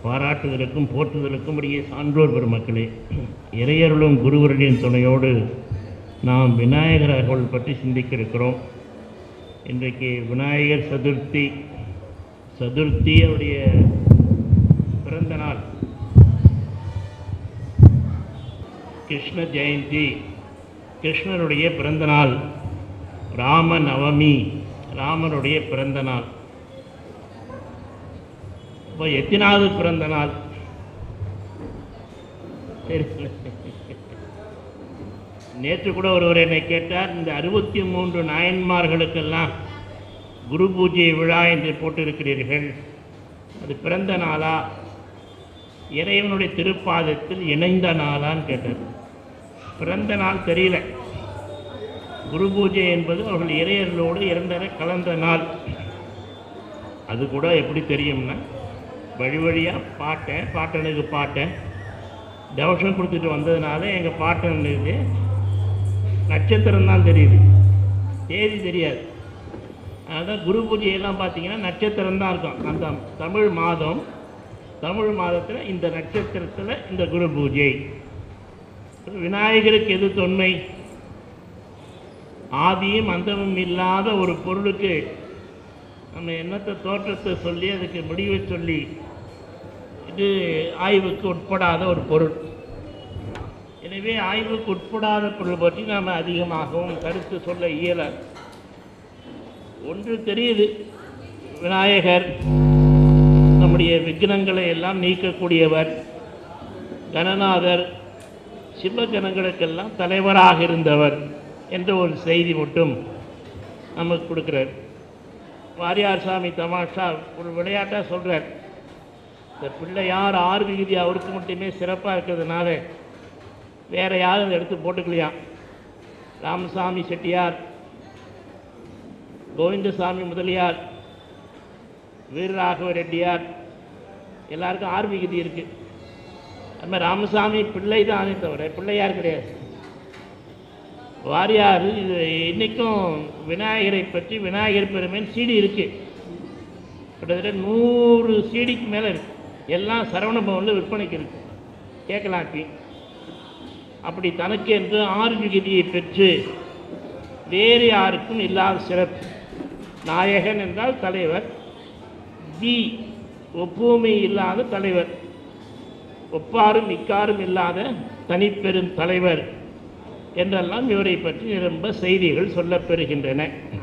பாராட்டுதலுக்கும் போற்றுதலுக்கும் உரிய சான்றோர் பெருமக்களே இறையருளும் குருவருடைய துணையோடு நாம் விநாயகர் அருள் பற்றி சிந்திக்க இருக்கிறோம் இன்றைக்கு விநாயகர் சதுர்த்தி சதுர்த்தி அவருடைய பிறந்த நாள் கிருஷ்ண ஜெயந்தி கிருஷ்ணருடைய பிறந்த நாள் ராம நவமி ராமனுடைய பிறந்த நாள் இப்போ எத்தனாவது பிறந்த நாள் தெரியல நேற்று கூட ஒருவர் என்னை கேட்டார் இந்த அறுபத்தி மூன்று நாயன்மார்களுக்கெல்லாம் குரு பூஜை விழா என்று போட்டிருக்கிறீர்கள் அது பிறந்த நாளா இறைவனுடைய திருப்பாதத்தில் இணைந்த நாளான்னு கேட்டார் பிறந்த நாள் தெரியல குரு பூஜை என்பது அவர்கள் இறையர்களோடு இரண்டரை கலந்த நாள் அது கூட எப்படி தெரியும்னா வழி வழியாக பாட்டேன் பாட்டனுக்கு பாட்டேன் தவசம் கொடுத்துட்டு வந்ததுனால எங்கள் பாட்டனுக்கு நட்சத்திரம் தான் தெரியுது தேதி தெரியாது அதான் குரு பூஜையெல்லாம் பார்த்தீங்கன்னா நட்சத்திரம் தான் இருக்கும் அந்த தமிழ் மாதம் தமிழ் மாதத்தில் இந்த நட்சத்திரத்தில் இந்த குரு பூஜை விநாயகருக்கு எது தொன்மை ஆதியும் அந்தமும் இல்லாத ஒரு பொருளுக்கு நம்ம என்னத்தை தோற்றத்தை சொல்லி அதுக்கு முடிவை சொல்லி இது ஆய்வுக்கு உட்படாத ஒரு பொருள் எனவே ஆய்வுக்கு உட்படாத பொருள் பற்றி நாம் அதிகமாகவும் கருத்து சொல்ல இயலாது ஒன்று தெரியுது விநாயகர் நம்முடைய விக்னங்களை எல்லாம் நீக்கக்கூடியவர் கணநாதர் சிவகணங்களுக்கெல்லாம் தலைவராக இருந்தவர் என்ற ஒரு செய்தி மட்டும் நமக்கு கொடுக்குறார் வாரியார் சாமி தமாஷா ஒரு விளையாட்டாக சொல்கிறார் இந்த பிள்ளையார் ஆறு விகுதி அவருக்கு மட்டுமே சிறப்பாக இருக்கிறதுனால வேறு யாரும் இதை எடுத்து போட்டுக்கலையாம் ராமசாமி செட்டியார் கோவிந்தசாமி முதலியார் வீரராகவ ரெட்டியார் எல்லாருக்கும் ஆறு விகுதி இருக்குது அது மாதிரி ராமசாமி பிள்ளை தானே தவிர பிள்ளையார் கிடையாது வாரியார் இது இன்றைக்கும் விநாயகரை பற்றி விநாயகர் பெருமைன்னு சீடி இருக்குது கிட்டத்தட்ட நூறு சீடிக்கு மேலே இருக்குது எல்லாம் சரவண பவனில் விற்பனைக்கு இருக்குது கேட்கலாம் இப்படி அப்படி தனக்கு என்று ஆறு விகுதியை பெற்று வேறு யாருக்கும் இல்லாத சிறப்பு நாயகன் என்றால் தலைவர் தி ஒப்புமை இல்லாத தலைவர் ஒப்பாரும் மிக்காரும் இல்லாத தனிப்பெரும் தலைவர் என்றெல்லாம் இவரை பற்றி நிரம்ப செய்திகள் சொல்லப்பெறுகின்றன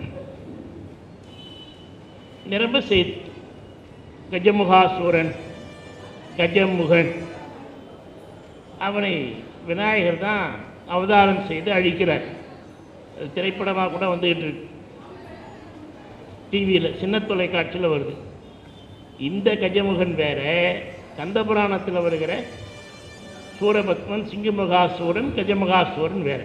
நிரம்ப செய்தி கஜமுகாசூரன் கஜமுகன் அவனை விநாயகர் தான் அவதாரம் செய்து அழிக்கிறார் அது திரைப்படமாக கூட வந்துகிட்டு இருக்கு டிவியில் சின்ன தொலைக்காட்சியில் வருது இந்த கஜமுகன் வேற கந்தபுராணத்தில் வருகிற சூரபத்மன் சிங்கமகாசூரன் கஜமகாசூரன் வேற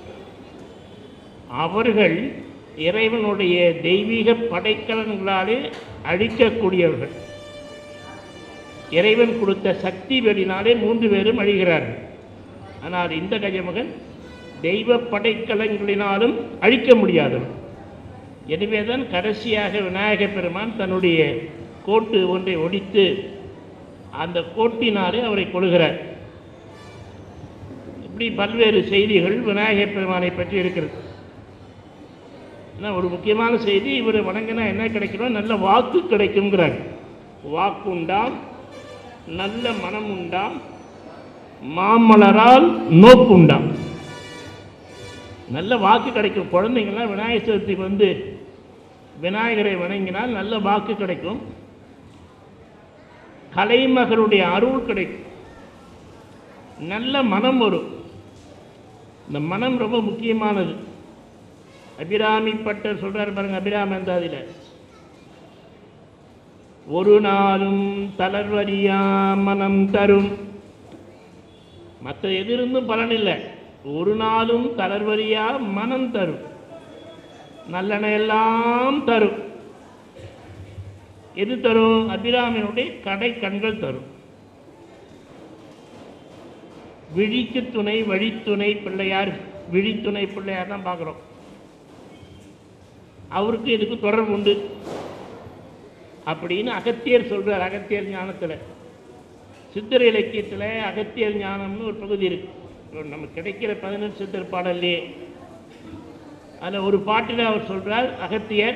அவர்கள் இறைவனுடைய தெய்வீக படைக்கலன்களாலே அழிக்கக்கூடியவர்கள் இறைவன் கொடுத்த சக்தி வெளினாலே மூன்று பேரும் அழிகிறார்கள் ஆனால் இந்த கஜமகன் தெய்வ படைக்கலங்களினாலும் அழிக்க முடியாதவன் எனவே தான் கடைசியாக விநாயக பெருமான் தன்னுடைய கோட்டு ஒன்றை ஒடித்து அந்த கோட்டினாலே அவரை கொள்கிறார் இப்படி பல்வேறு செய்திகள் விநாயகர் பெருமானை பற்றி இருக்கிறது ஆனால் ஒரு முக்கியமான செய்தி இவர் வணங்கினா என்ன கிடைக்கணும் நல்ல வாக்கு கிடைக்குங்கிறார் வாக்கு உண்டாம் நல்ல மனம் உண்டாம் மாமலரால் நோக்குண்டாம் நல்ல வாக்கு கிடைக்கும் குழந்தைங்கள்லாம் விநாயகர் சதுர்த்திக்கு வந்து விநாயகரை வணங்கினால் நல்ல வாக்கு கிடைக்கும் கலைமகளுடைய அருள் கிடைக்கும் நல்ல மனம் வரும் இந்த மனம் ரொம்ப முக்கியமானது அபிராமி பட்டர் சொல்றார் பாருங்க அபிராமி அந்தாதியில் ஒரு நாளும் தளர்வறியா மனம் தரும் மற்ற எதிர்ந்தும் பலன் இல்லை ஒரு நாளும் தளர்வறியா மனம் தரும் நல்லெண்ண எல்லாம் தரும் எது தரும் அபிராமியினுடைய கடை கண்கள் தரும் விழிக்கு துணை வழித்துணை பிள்ளையார் விழித்துணை பிள்ளையார் தான் பார்க்குறோம் அவருக்கு இதுக்கு தொடர்பு உண்டு அப்படின்னு அகத்தியர் சொல்றார் அகத்தியர் ஞானத்தில் சித்தர் இலக்கியத்தில் அகத்தியர் ஞானம்னு ஒரு பகுதி இருக்கு இப்போ நமக்கு கிடைக்கிற பதினெட்டு சித்தர் பாடல்லே அதில் ஒரு பாட்டில் அவர் சொல்றார் அகத்தியர்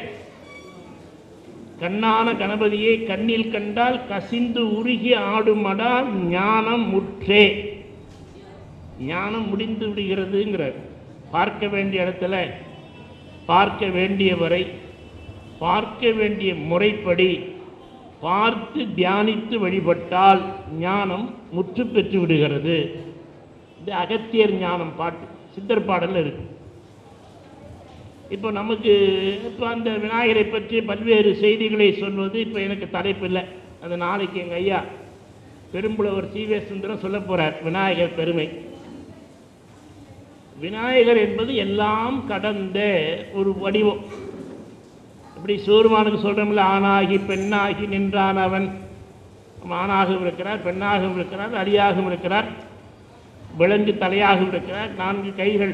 கண்ணான கணபதியை கண்ணில் கண்டால் கசிந்து உருகி ஆடுமடா ஞானம் முற்றே ஞானம் முடிந்து விடுகிறதுங்கிறார் பார்க்க வேண்டிய இடத்துல பார்க்க வேண்டியவரை பார்க்க வேண்டிய முறைப்படி பார்த்து தியானித்து வழிபட்டால் ஞானம் முற்று பெற்று விடுகிறது இது அகத்தியர் ஞானம் பாட்டு சித்தர் பாடல்ல இருக்கு இப்போ நமக்கு இப்போ அந்த விநாயகரை பற்றி பல்வேறு செய்திகளை சொல்வது இப்போ எனக்கு தலைப்பில்லை அது நாளைக்கு எங்கள் ஐயா பெரும்புலவர் சீவே சுந்தரம் சொல்ல போறார் விநாயகர் பெருமை விநாயகர் என்பது எல்லாம் கடந்த ஒரு வடிவம் இப்படி சிவருமானுக்கு சொல்கிறோம்ல ஆணாகி பெண்ணாகி நின்றான் அவன் அவன் ஆணாகவும் இருக்கிறார் பெண்ணாகவும் இருக்கிறார் அடியாகவும் இருக்கிறார் விலங்கு தலையாகவும் இருக்கிறார் நான்கு கைகள்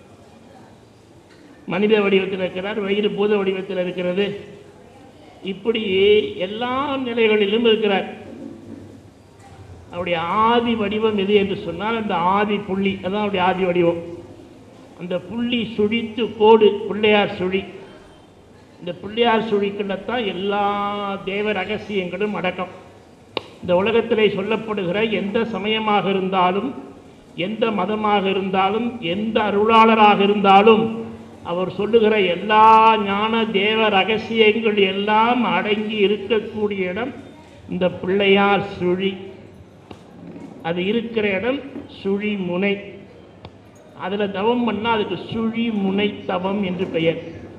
மனித வடிவத்தில் இருக்கிறார் வயிறு பூத வடிவத்தில் இருக்கிறது இப்படி எல்லா நிலைகளிலும் இருக்கிறார் அவருடைய ஆதி வடிவம் எது என்று சொன்னால் அந்த ஆதி புள்ளி அதான் அவருடைய ஆதி வடிவம் அந்த புள்ளி சுழித்து கோடு பிள்ளையார் சுழி இந்த பிள்ளையார் சுழிக்குள்ளத்தான் எல்லா தேவ ரகசியங்களும் அடக்கம் இந்த உலகத்திலே சொல்லப்படுகிற எந்த சமயமாக இருந்தாலும் எந்த மதமாக இருந்தாலும் எந்த அருளாளராக இருந்தாலும் அவர் சொல்லுகிற எல்லா ஞான தேவ ரகசியங்கள் எல்லாம் அடங்கி இருக்கக்கூடிய இடம் இந்த பிள்ளையார் சுழி அது இருக்கிற இடம் சுழி முனை அதில் தவம் பண்ணால் அதுக்கு சுழி முனை தவம் என்று பெயர்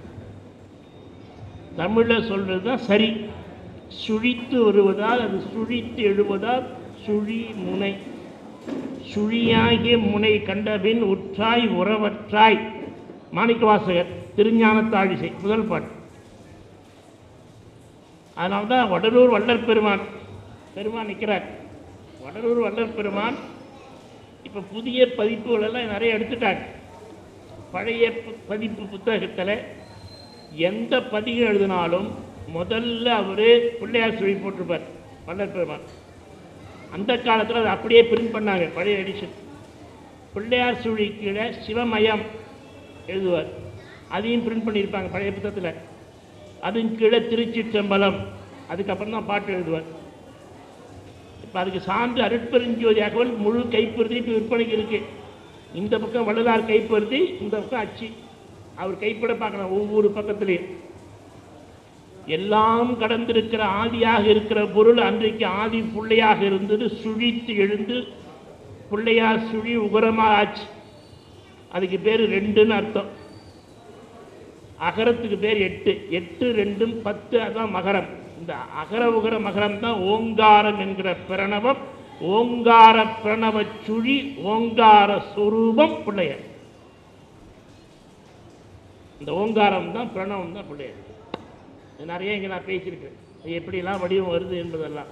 தமிழில் சொல்றது தான் சரி சுழித்து வருவதால் அது சுழித்து எழுவதால் சுழி முனை சுழியாகிய முனை கண்டபின் உற்றாய் உறவற்றாய் மாணிக்கவாசகர் திருஞானத்தாழிசை முதல் பாட்டு அதனால தான் வடலூர் வள்ளல் பெருமான் பெருமான் நிற்கிறார் வடலூர் வள்ளல் பெருமான் இப்போ புதிய பதிப்புகள் எல்லாம் நிறைய எடுத்துட்டாங்க பழைய பு- பதிப்பு புத்தகத்தில் எந்த பதிகம் எழுதினாலும் முதல்ல அவர் பிள்ளையார் சுழி போட்டிருப்பார் வள்ளல் பெருமான் அந்த காலத்தில் அதை அப்படியே பிரிண்ட் பண்ணாங்க பழைய எடிஷன் பிள்ளையார் சுழி கீழே சிவமயம் எழுதுவார் அதையும் பிரிண்ட் பண்ணியிருப்பாங்க பழைய புத்தகத்தில் அதுவும் கீழே திருச்சிற்றம்பலம் அதுக்கப்புறம் தான் பாட்டு எழுதுவார் இப்போ அதுக்கு சான்று அருட்பெருஞ்சோதி அகவல் முழு கைப்பருதி இப்போ விற்பனைக்கு இருக்கு இந்த பக்கம் வள்ளலார் கைப்பருதி இந்த பக்கம் அச்சு அவர் கைப்பட பார்க்கலாம் ஒவ்வொரு பக்கத்துலேயும் எல்லாம் கடந்திருக்கிற ஆதியாக இருக்கிற பொருள் அன்றைக்கு ஆதி பிள்ளையாக இருந்தது சுழித்து எழுந்து பிள்ளையார் சுழி உகரமாக ஆச்சு அதுக்கு பேர் ரெண்டுன்னு அர்த்தம் அகரத்துக்கு பேர் எட்டு எட்டு ரெண்டும் பத்து அதான் மகரம் இந்த அகர உகர மகரம் தான் ஓங்காரம் என்கிற பிரணவம் ஓங்கார பிரணவ சுழி ஓங்கார சொரூபம் பிள்ளையர் இந்த ஓங்காரம் தான் பிரணவம் தான் பிள்ளையர் இது நிறைய இங்கே நான் பேசியிருக்கேன் இது எப்படிலாம் வடிவம் வருது என்பதெல்லாம்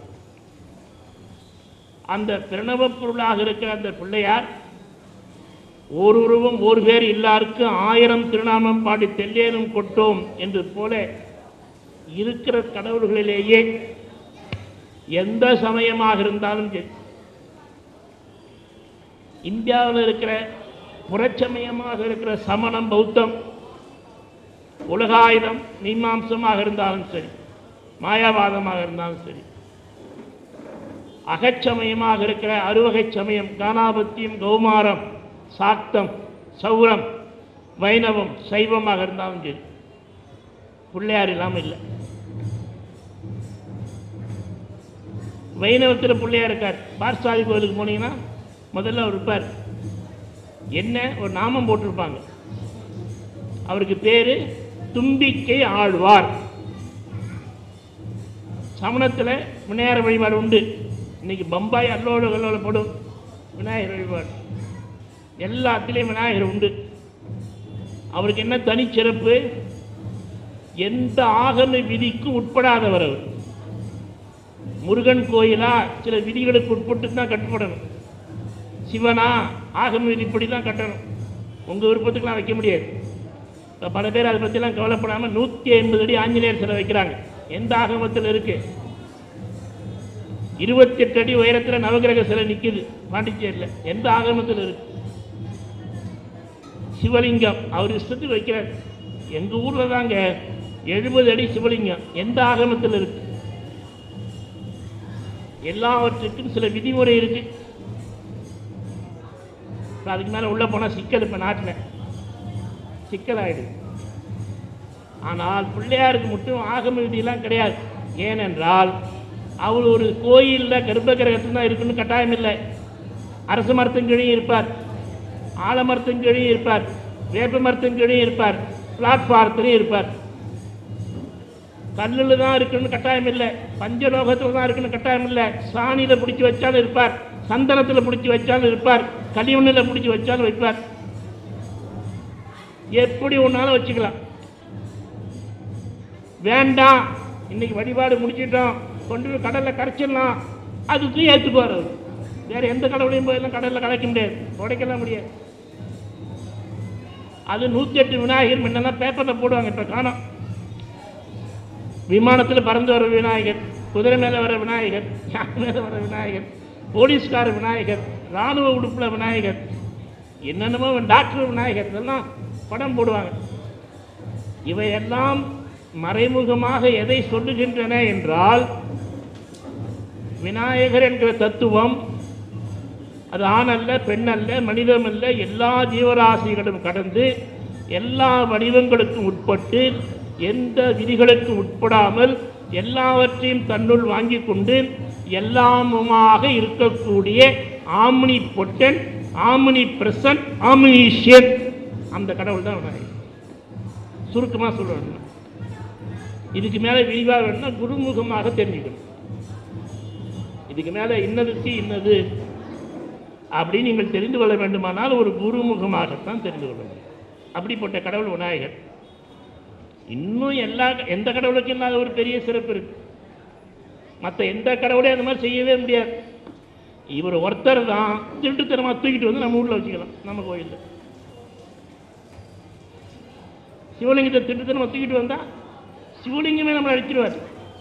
அந்த பிரணவ பொருளாக இருக்கிற அந்த பிள்ளையார் ஓர் உருவம் ஒரு பேர் இல்லாருக்கு ஆயிரம் திருநாமம் பாடி தெல்லேனும் கொட்டோம் என்று போல இருக்கிற கடவுள்களிலேயே எந்த சமயமாக இருந்தாலும் சரி இந்தியாவில் இருக்கிற புறச்சமயமாக இருக்கிற சமணம் பௌத்தம் உலகாயுதம் மீமாம்சமாக இருந்தாலும் சரி மாயாவாதமாக இருந்தாலும் சரி அகச்சமயமாக இருக்கிற அறுவகை சமயம் கானாபத்தியம் கௌமாரம் சாக்தம் சௌரம் வைணவம் சைவமாக இருந்தாலும் சரி பிள்ளையார் இல்லாமல் இல்லை வைணவத்தில் பிள்ளையார் இருக்கார் பார்சாதி கோயிலுக்கு போனீங்கன்னா முதல்ல அவர் இருப்பார் என்ன ஒரு நாமம் போட்டிருப்பாங்க அவருக்கு பேர் தும்பிக்கை ஆழ்வார் சமணத்தில் விநாயகர் வழிபாடு உண்டு இன்னைக்கு பம்பாய் அல்லோடு கல்லோட படும் விநாயகர் வழிபாடு எல்லாத்துலேயும் விநாயகர் உண்டு அவருக்கு என்ன தனிச்சிறப்பு எந்த ஆகம விதிக்கும் உட்படாதவர் அவர் முருகன் கோயிலா சில விதிகளுக்கு உட்பட்டு தான் கட்டப்படணும் சிவனா ஆகம விதிப்படி தான் கட்டணும் உங்கள் விருப்பத்துக்குலாம் வைக்க முடியாது இப்ப பல பேர் அதை பற்றிலாம் கவலைப்படாமல் நூற்றி ஐம்பது அடி ஆஞ்சநேயர் சிலை வைக்கிறாங்க எந்த ஆகமத்தில் இருக்கு இருபத்தெட்டு அடி உயரத்தில் நவகிரக சிலை நிற்குது பாண்டிச்சேரியில் எந்த ஆகமத்தில் இருக்கு சிவலிங்கம் அவர் இஷ்டத்துக்கு வைக்கிறார் எங்கள் ஊரில் தாங்க எழுபது அடி சிவலிங்கம் எந்த ஆகமத்தில் இருக்கு எல்லாவற்றுக்கும் சில விதிமுறை இருக்கு இப்ப அதுக்கு மேலே உள்ளே போனால் சிக்கல் இப்போ நாட்டில் சிக்கலாயிடுது ஆனால் பிள்ளையாருக்கு மட்டும் ஆகம விதியெல்லாம் கிடையாது ஏனென்றால் அவர் ஒரு கோயிலில் கர்ப்ப கிரகத்தில் தான் இருக்குன்னு கட்டாயம் இல்லை அரச மரத்தின்கீழையும் இருப்பார் ஆலமரத்தின்கீழையும் இருப்பார் வேப்ப மரத்தின்கீழையும் இருப்பார் பிளாட்ஃபாரத்துலையும் இருப்பார் கல்லில் தான் இருக்குன்னு கட்டாயம் இல்லை பஞ்சலோகத்தில் தான் இருக்குன்னு கட்டாயம் இல்லை சாணியில் பிடிச்சி வச்சாலும் இருப்பார் சந்தனத்தில் பிடிச்சி வச்சாலும் இருப்பார் களிமண்ணில் பிடிச்சி வச்சாலும் வைப்பார் எப்படி ஒன்றாலும் வச்சுக்கலாம் வேண்டாம் இன்னைக்கு வழிபாடு முடிச்சிட்டோம் கொண்டு போய் கடலில் கரைச்சிடலாம் அதுக்கும் ஏற்றுக்குவார் அவர் வேறு எந்த கடவுளையும் போயெல்லாம் கடலில் கலைக்க முடியாது உடைக்கலாம் முடியாது அது நூற்றி எட்டு விநாயகர் முன்னெல்லாம் பேப்பரில் போடுவாங்க இப்போ காணோம் விமானத்தில் பறந்து வர விநாயகர் குதிரை மேலே வர விநாயகர் யானை மேலே வர விநாயகர் போலீஸ்கார விநாயகர் இராணுவ உடுப்பில் விநாயகர் என்னென்னமோ டாக்டர் விநாயகர் இதெல்லாம் படம் போடுவாங்க இவையெல்லாம் மறைமுகமாக எதை சொல்லுகின்றன என்றால் விநாயகர் என்கிற தத்துவம் அது ஆண் அல்ல பெண் அல்ல மனிதம் அல்ல எல்லா ஜீவராசிகளும் கடந்து எல்லா வடிவங்களுக்கும் உட்பட்டு எந்த விதிகளுக்கும் உட்படாமல் எல்லாவற்றையும் தன்னுள் வாங்கி கொண்டு எல்லாமுமாக இருக்கக்கூடிய omnipotent omnipresent omniscient அந்த கடவுள் தான் விநாயகர் சுருக்கமாக சொல்லணும் இதுக்கு மேலே விரிவாக வேணும்னா குருமுகமாக தெரிஞ்சுக்கணும் இதுக்கு மேலே இன்னதுக்கு இன்னது அப்படின்னு நீங்கள் தெரிந்து கொள்ள வேண்டுமானால் ஒரு குருமுகமாகத்தான் தெரிந்து கொள்ள முடியும் அப்படிப்பட்ட கடவுள் விநாயகர் இன்னும் எல்லா எந்த கடவுளுக்கும் இல்லாத ஒரு பெரிய சிறப்பு இருக்கு மற்ற எந்த கடவுளையும் அந்த மாதிரி செய்யவே முடியாது இவர் ஒருத்தர் தான் திருட்டுத்தனமாக தூக்கிட்டு வந்து நம்ம ஊரில் வச்சுக்கலாம் நம்ம கோயிலில் சிவலிங்கத்தை திருட்டுத்தனமாக தூக்கிட்டு வந்தா சிவலிங்கமே நம்மளை அடிச்சிருவார்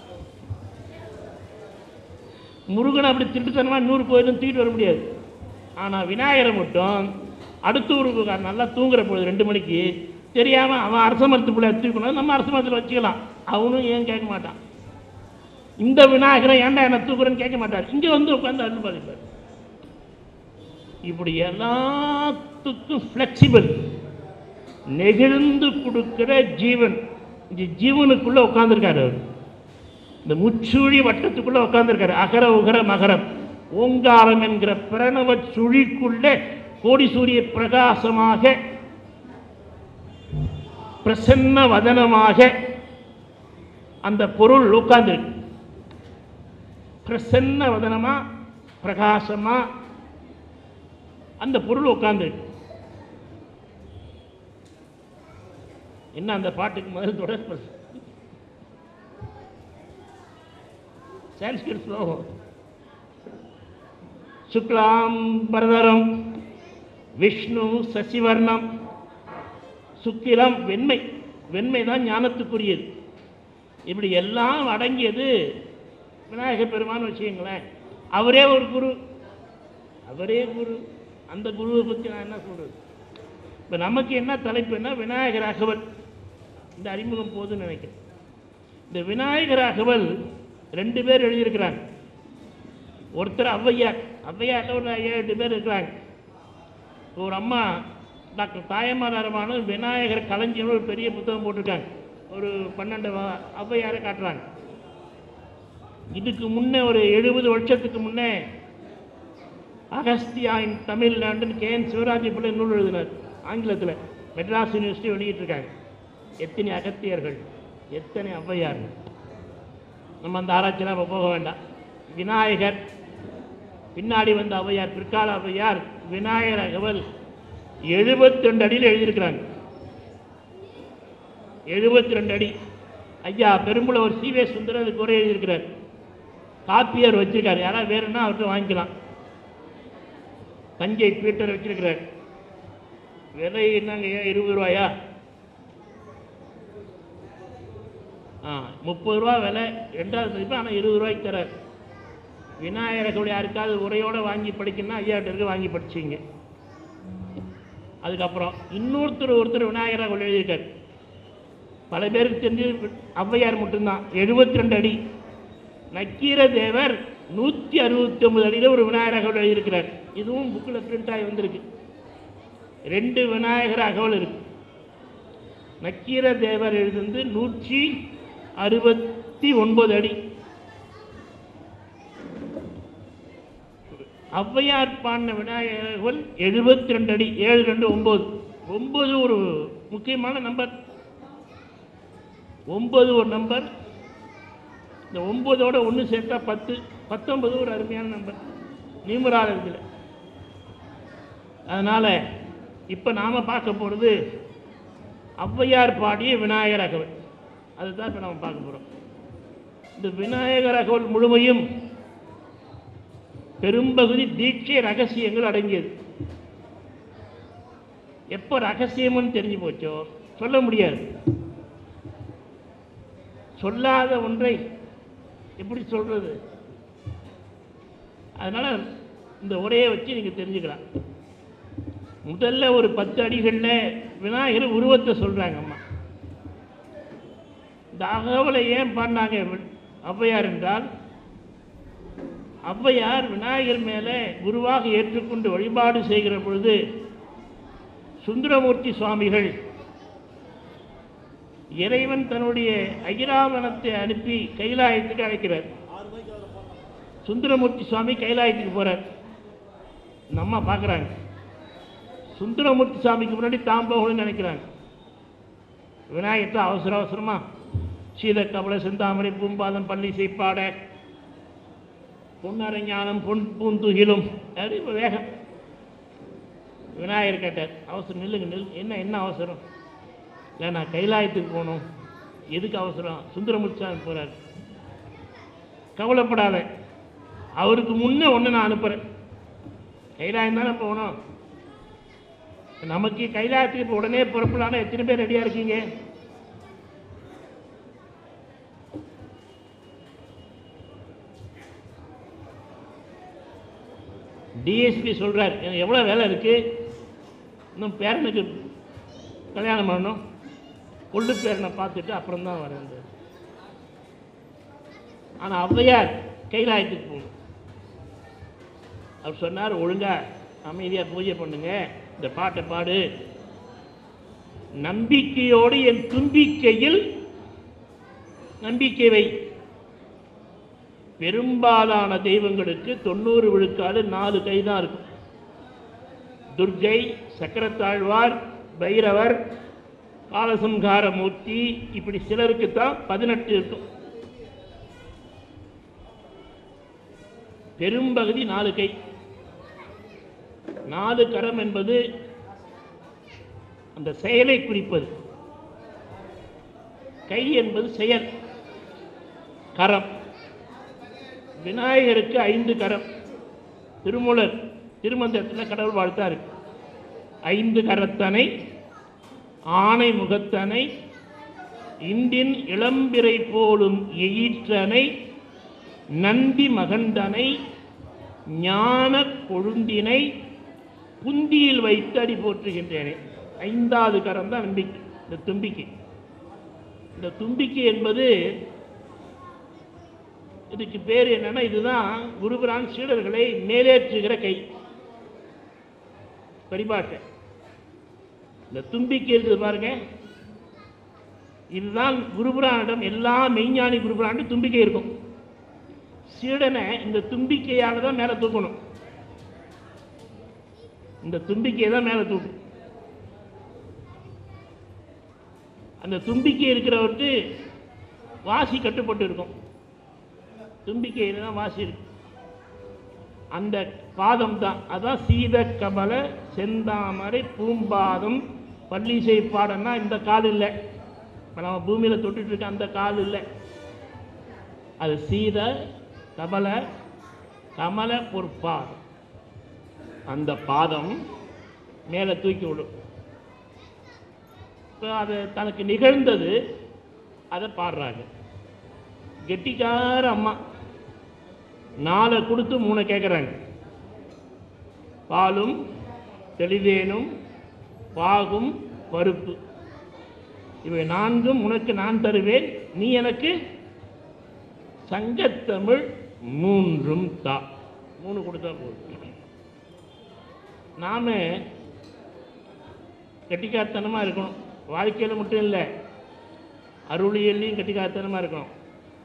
முருகனை அப்படி திருட்டுத்தனமாக நூறு கோயிலும் தூக்கிட்டு வர முடியாது ஆனால் விநாயகரை மட்டும் அடுத்த ஊருக்கு நல்லா தூங்குற பொழுது ரெண்டு மணிக்கு தெரியாமல் அவன் அரச மரத்து பிள்ளை தூக்கணும் நம்ம அரச மரத்தில் வச்சுக்கலாம் அவனும் ஏன் கேட்க மாட்டான் இந்த விநாயகரை ஏன்டா என்ன தூக்குறேன்னு கேட்க மாட்டார் இங்கே வந்து உட்காந்து அருள் பாதிப்பார் இப்படி எல்லாத்துக்கும் ஃப்ளெக்சிபிள் நெகிழ்ந்து கொடுக்கிற ஜீவன் இந்த ஜீவனுக்குள்ள உட்கார்ந்திருக்காரு அவர் இந்த முச்சுழி வட்டத்துக்குள்ள உட்கார்ந்திருக்காரு அகர உகர மகரம் ஓங்காரம் என்கிற பிரணவ சுழிக்குள்ளே கோடி சூரிய பிரகாசமாக பிரசன்ன வதனமாக அந்த பொருள் உட்கார்ந்திருக்கு பிரசன்ன வதனமா பிரகாசமா அந்த பொருள் உட்கார்ந்திருக்கு என்ன அந்த பாட்டுக்கு முதல் தொடர் சான்ஸ்கிரிட் ஸ்லோகம் சுக்லாம் பரதரம் விஷ்ணு சசிவர்ணம் சுக்கிலம் வெண்மை வெண்மை தான் ஞானத்துக்குரியது இப்படி எல்லாம் அடங்கியது விநாயகர் பெருமான் வச்சுக்கங்களேன் அவரே ஒரு குரு அவரே குரு அந்த குருவை பற்றி நான் என்ன சொல்கிறது இப்போ நமக்கு என்ன தலைப்புன்னா விநாயகர் அகவல் இந்த அறிமுகம் போதுன்னு நினைக்கிறேன் இந்த விநாயகர் அகவல் ரெண்டு பேர் எழுதியிருக்கிறாங்க ஒருத்தர் ஔவையார் ஔவையாரில் ஒரு ஏழு பேர் இருக்கிறாங்க ஒரு அம்மா டாக்டர் தாயமாதாரமான விநாயகர் கலைஞர் ஒரு பெரிய புத்தகம் போட்டிருக்காங்க ஒரு பன்னெண்டு வ- ஔவையாரை காட்டுறாங்க இதுக்கு முன்னே ஒரு எழுபது வருஷத்துக்கு முன்னே அகஸ்தியா இன் தமிழ்நாடுன்னு கே என் சிவராஜ பிள்ளை நூல் எழுதினார் ஆங்கிலத்தில் மெட்ராஸ் யூனிவர்சிட்டி வெளியிட்டிருக்காங்க எத்தனை அகத்தியர்கள் எத்தனை ஔவையார்கள் நம்ம அந்த ஆராய்ச்சியெல்லாம் இப்போ போக வேண்டாம் விநாயகர் பின்னாடி வந்த ஔவையார் பிற்கால ஔவையார் விநாயகர் அகவல் எழுபத்தி ரெண்டு அடியில் எழுதியிருக்கிறாங்க எழுபத்தி ரெண்டு அடி ஐயா பெரும்புலவர் சிவே சுந்தரம் அதுக்கு குறை எழுதியிருக்கிறார் காப்பியர் வச்சிருக்காரு யாராவது வேணும்னா அவர்கிட்ட வாங்கிக்கலாம் தஞ்சை பீட்டர் வச்சிருக்கிறார் விலை என்னங்க ஏன் இருபது ரூபாயா ஆ முப்பது ரூபா விலை ரெண்டாவது மதிப்பு ஆனால் இருபது ரூபாய்க்கு தரார் விநாயகருடைய யாருக்காவது உரையோட வாங்கி படிக்கணும்னா ஐயாட்ட இருக்கு வாங்கி படிச்சிங்க அதுக்கப்புறம் இன்னொருத்தர் ஒருத்தர் விநாயகரை எழுதியிருக்கார் பல பேருக்கு தெரிஞ்சு ஔவையார் மட்டும்தான் 72 ரெண்டு அடி நக்கீர தேவர் நூற்றி அறுபத்தி ஒன்பது அடியில் ஒரு விநாயகர் அகவல் எழுதியிருக்கிறார் இதுவும் புக்கில் பிரிண்ட் ஆகி வந்திருக்கு ரெண்டு விநாயகர் அகவல் இருக்கு நக்கீர தேவர் எழுதுந்து நூற்றி அறுபத்தி ஒன்பது அடி ஔவையார் பாடின விநாயகர்கள் எழுபத்தி ரெண்டு அடி ஏழு ரெண்டு ஒம்பது ஒம்பது ஒரு முக்கியமான நம்பர் ஒம்பது ஒரு நம்பர் இந்த ஒம்பதோட ஒன்று சேர்த்தா பத்து பத்தொன்பது ஒரு அருமையான நம்பர் நியூமராலஜியில் அதனால் இப்போ நாம் பார்க்க போகிறது ஔவையார் பாடிய விநாயகர் அகவல் அதுதான் இப்போ நம்ம பார்க்க போகிறோம் இந்த விநாயகர் அகவல் முழுமையும் பெரும்பகுதி தீட்சை ரகசியங்கள் அடங்கியது எப்போ ரகசியம்னு தெரிஞ்சு போச்சோ சொல்ல முடியாது சொல்லாத ஒன்றை எப்படி சொல்றது அதனால இந்த உரையை வச்சு நீங்க தெரிஞ்சுக்கலாம் முதல்ல ஒரு பத்து அடிகளில் விநாயகர் உருவத்தை சொல்றாங்க அம்மா இந்த அகவலை ஏன் பண்ணாங்க ஔவையார் என்றால் ஔவையார் விநாயகர் மேலே குருவாக ஏற்றுக்கொண்டு வழிபாடு செய்கிற பொழுது சுந்தரமூர்த்தி சுவாமிகள் இறைவன் தன்னுடைய அகிராவணத்தை அனுப்பி கைலாயத்துக்கு அழைக்கிறார் சுந்தரமூர்த்தி சுவாமி கைலாயத்துக்கு போறார் இந்த அம்மா பார்க்குறாங்க சுந்தரமூர்த்தி சுவாமிக்கு முன்னாடி தாம் போகணும்னு நினைக்கிறாங்க விநாயகத்தை அவசர அவசரமா சீத கபல செந்தாமரை பூம்பாதம் பள்ளி செய்ப்பாட பொன்னரஞானம் பொன் பூந்துகிலும் அப்படி இப்ப வேகம் விநாயகர் கேட்டார் அவசரம் நில்லுங்க நில் என்ன என்ன அவசரம் இல்லை நான் கைலாயத்துக்கு போகணும் எதுக்கு அவசரம் சுந்தரமுச்சாமி போகிறார் கவலைப்படாத அவருக்கு முன்னே ஒன்று நான் அனுப்புகிறேன் கைலாயம் தானே போகணும் நமக்கு கைலாயத்துக்கு இப்போ உடனே புறப்படலான்னா எத்தனை பேர் ரெடியாக இருக்கீங்க டிஎஸ்பி சொல்கிறார் எனக்கு எவ்வளோ வேலை இருக்குது இன்னும் பேரனுக்கு கல்யாணம் பண்ணணும் கொள்ளு பேரனை பார்த்துட்டு அப்புறம் தான் வரேன் ஆனால் ஔவையார் கைலாயத்துக்கு போகணும் அவர் சொன்னார் ஒழுங்கா அமைதியாக பூஜை பண்ணுங்க இந்த பாட்டை பாடு நம்பிக்கையோடு என் தும்பிக்கையில் நம்பிக்கை வை பெரும்பாலான தெய்வங்களுக்கு தொண்ணூறு விழுக்காடு நாலு கை தான் இருக்கும் துர்கை சக்கரத்தாழ்வார் பைரவர் காலசம்ஹார மூர்த்தி இப்படி சிலருக்கு தான் பதினெட்டு இருக்கும் பெரும்பகுதி நாலு கை நாலு கரம் என்பது அந்த செயலை குறிப்பது கை என்பது செயல் கரம் விநாயகருக்கு ஐந்து கரம் திருமூலர் திருமந்திரத்தில் கடவுள் வாழ்த்தா இருக்கு ஐந்து கரத்தனை ஆணை முகத்தனை இந்தின் இளம்பிறை போலும் எயிற்றனை நந்தி மகண்டனை ஞான கொழுந்தினை புந்தியில் வைத்து அடி போற்றுகின்றேனே ஐந்தாவது கரம் தான் நம்பிக்கை இந்த தும்பிக்கை இந்த தும்பிக்கை என்பது இதுக்கு பேர் என்னன்னா இதுதான் குருபுரான் சீடர்களை மேலேற்றுகிற கை பரிபாட்டை இந்த தும்பிக்கை இருக்குது பாருங்க இதுதான் குருபுரானிடம் எல்லா மெய்ஞானி குருபுரானும் தும்பிக்கை இருக்கும் சீடனை இந்த தும்பிக்கையால தான் மேலே தூக்கணும் இந்த தும்பிக்கையை தான் மேலே தூக்கும் அந்த தும்பிக்கை இருக்கிறவருக்கு வாசி கட்டுப்பட்டு இருக்கும் தும்பிக்கையில் தான் வாசி இருக்கு அந்த பாதம் தான் அதான் சீத கபல செந்தாமரை பூம்பாதம் பள்ளிசை பாடம்னா இந்த கால் இல்லை இப்போ நம்ம பூமியில் தொட்டுட்டு இருக்க அந்த கால் இல்லை அது சீத கபல கமல பொற்பாதம் அந்த பாதம் மேலே தூக்கி விடும் இப்போ அது தனக்கு நிகழ்ந்தது அதை பாடுறாங்க கெட்டிக்கார அம்மா நாலை கொடுத்து மூணை கேட்குறாங்க பாலும் தெளிதேனும் பாகும் பருப்பு இவை நான்கும் உனக்கு நான் தருவேன் நீ எனக்கு சங்கத்தமிழ் மூன்றும் தா மூணு கொடுத்தா போதும் நாம கெட்டிக்காரத்தனமாக இருக்கணும் வாழ்க்கையில் மட்டும் இல்லை அருளியல்லையும் கெட்டிக்காரத்தனமாக இருக்கணும்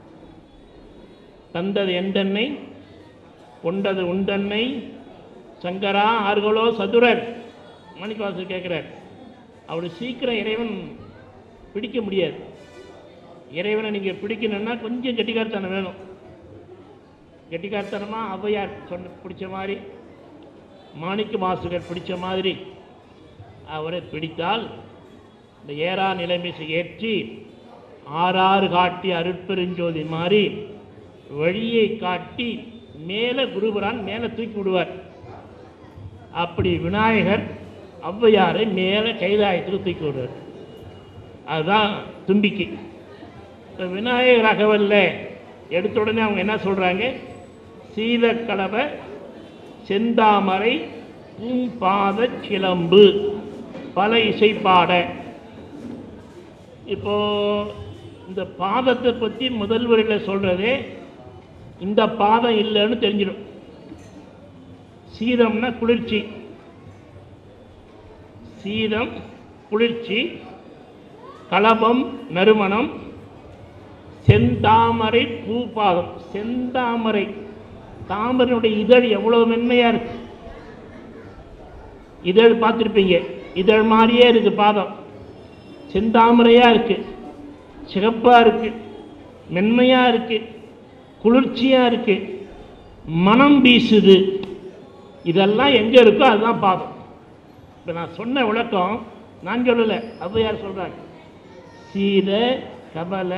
தந்தது எந்தன்னை கொண்டது உண்டன்னை சங்கரா ஆர்களோ சதுரர் மாணிக்கவாசர் கேட்குறார் அவரு சீக்கிரம் இறைவன் பிடிக்க முடியாது இறைவனை நீங்கள் பிடிக்கணும்னா கொஞ்சம் கெட்டிக்காரத்தனம் வேணும் கெட்டிக்காரத்தனமாக ஔவையார் சொன்ன பிடிச்ச மாதிரி மாணிக்க வாசகர் பிடிச்ச மாதிரி அவரை பிடித்தால் இந்த ஏறா நிலைமிசை ஏற்றி ஆறாறு காட்டி அருட்பெருஞ்சோதி மாதிரி வழியை காட்டி மேலே குருபுரான் மேலே தூக்கி விடுவார் அப்படி விநாயகர் ஔவையாரை மேலே கைலாயத்தில் தூக்கி விடுவார் அதுதான் தும்பிக்கை இப்போ விநாயகர் அகவல்ல எடுத்த உடனே அவங்க என்ன சொல்கிறாங்க சீதக்கலவை செந்தாமரை பூம்பாத சிலம்பு பல இசைப்பாட இப்போ இந்த பாதத்தை பற்றி முதல் வரியில் சொல்கிறதே இந்த பாதம் இல்லைன்னு தெரிஞ்சிடும் சீதம்னா குளிர்ச்சி சீதம் குளிர்ச்சி கலபம் நறுமணம் செந்தாமரை பூபாதம் செந்தாமரை தாமரையுடைய இதழ் எவ்வளவு மென்மையா இருக்கு இதழ் பார்த்துருப்பீங்க இதழ் மாதிரியே இருக்கு பாதம் செந்தாமரையா இருக்கு சிகப்பா இருக்கு மென்மையா இருக்கு குளிர்ச்சியா இருக்கு மனம் வீசுது இதெல்லாம் எங்க இருக்கோ அதுதான் பாதம் இப்போ நான் சொன்ன விளக்கம் நான் சொல்லலை ஔவையார் சொல்றாங்க சீத கபல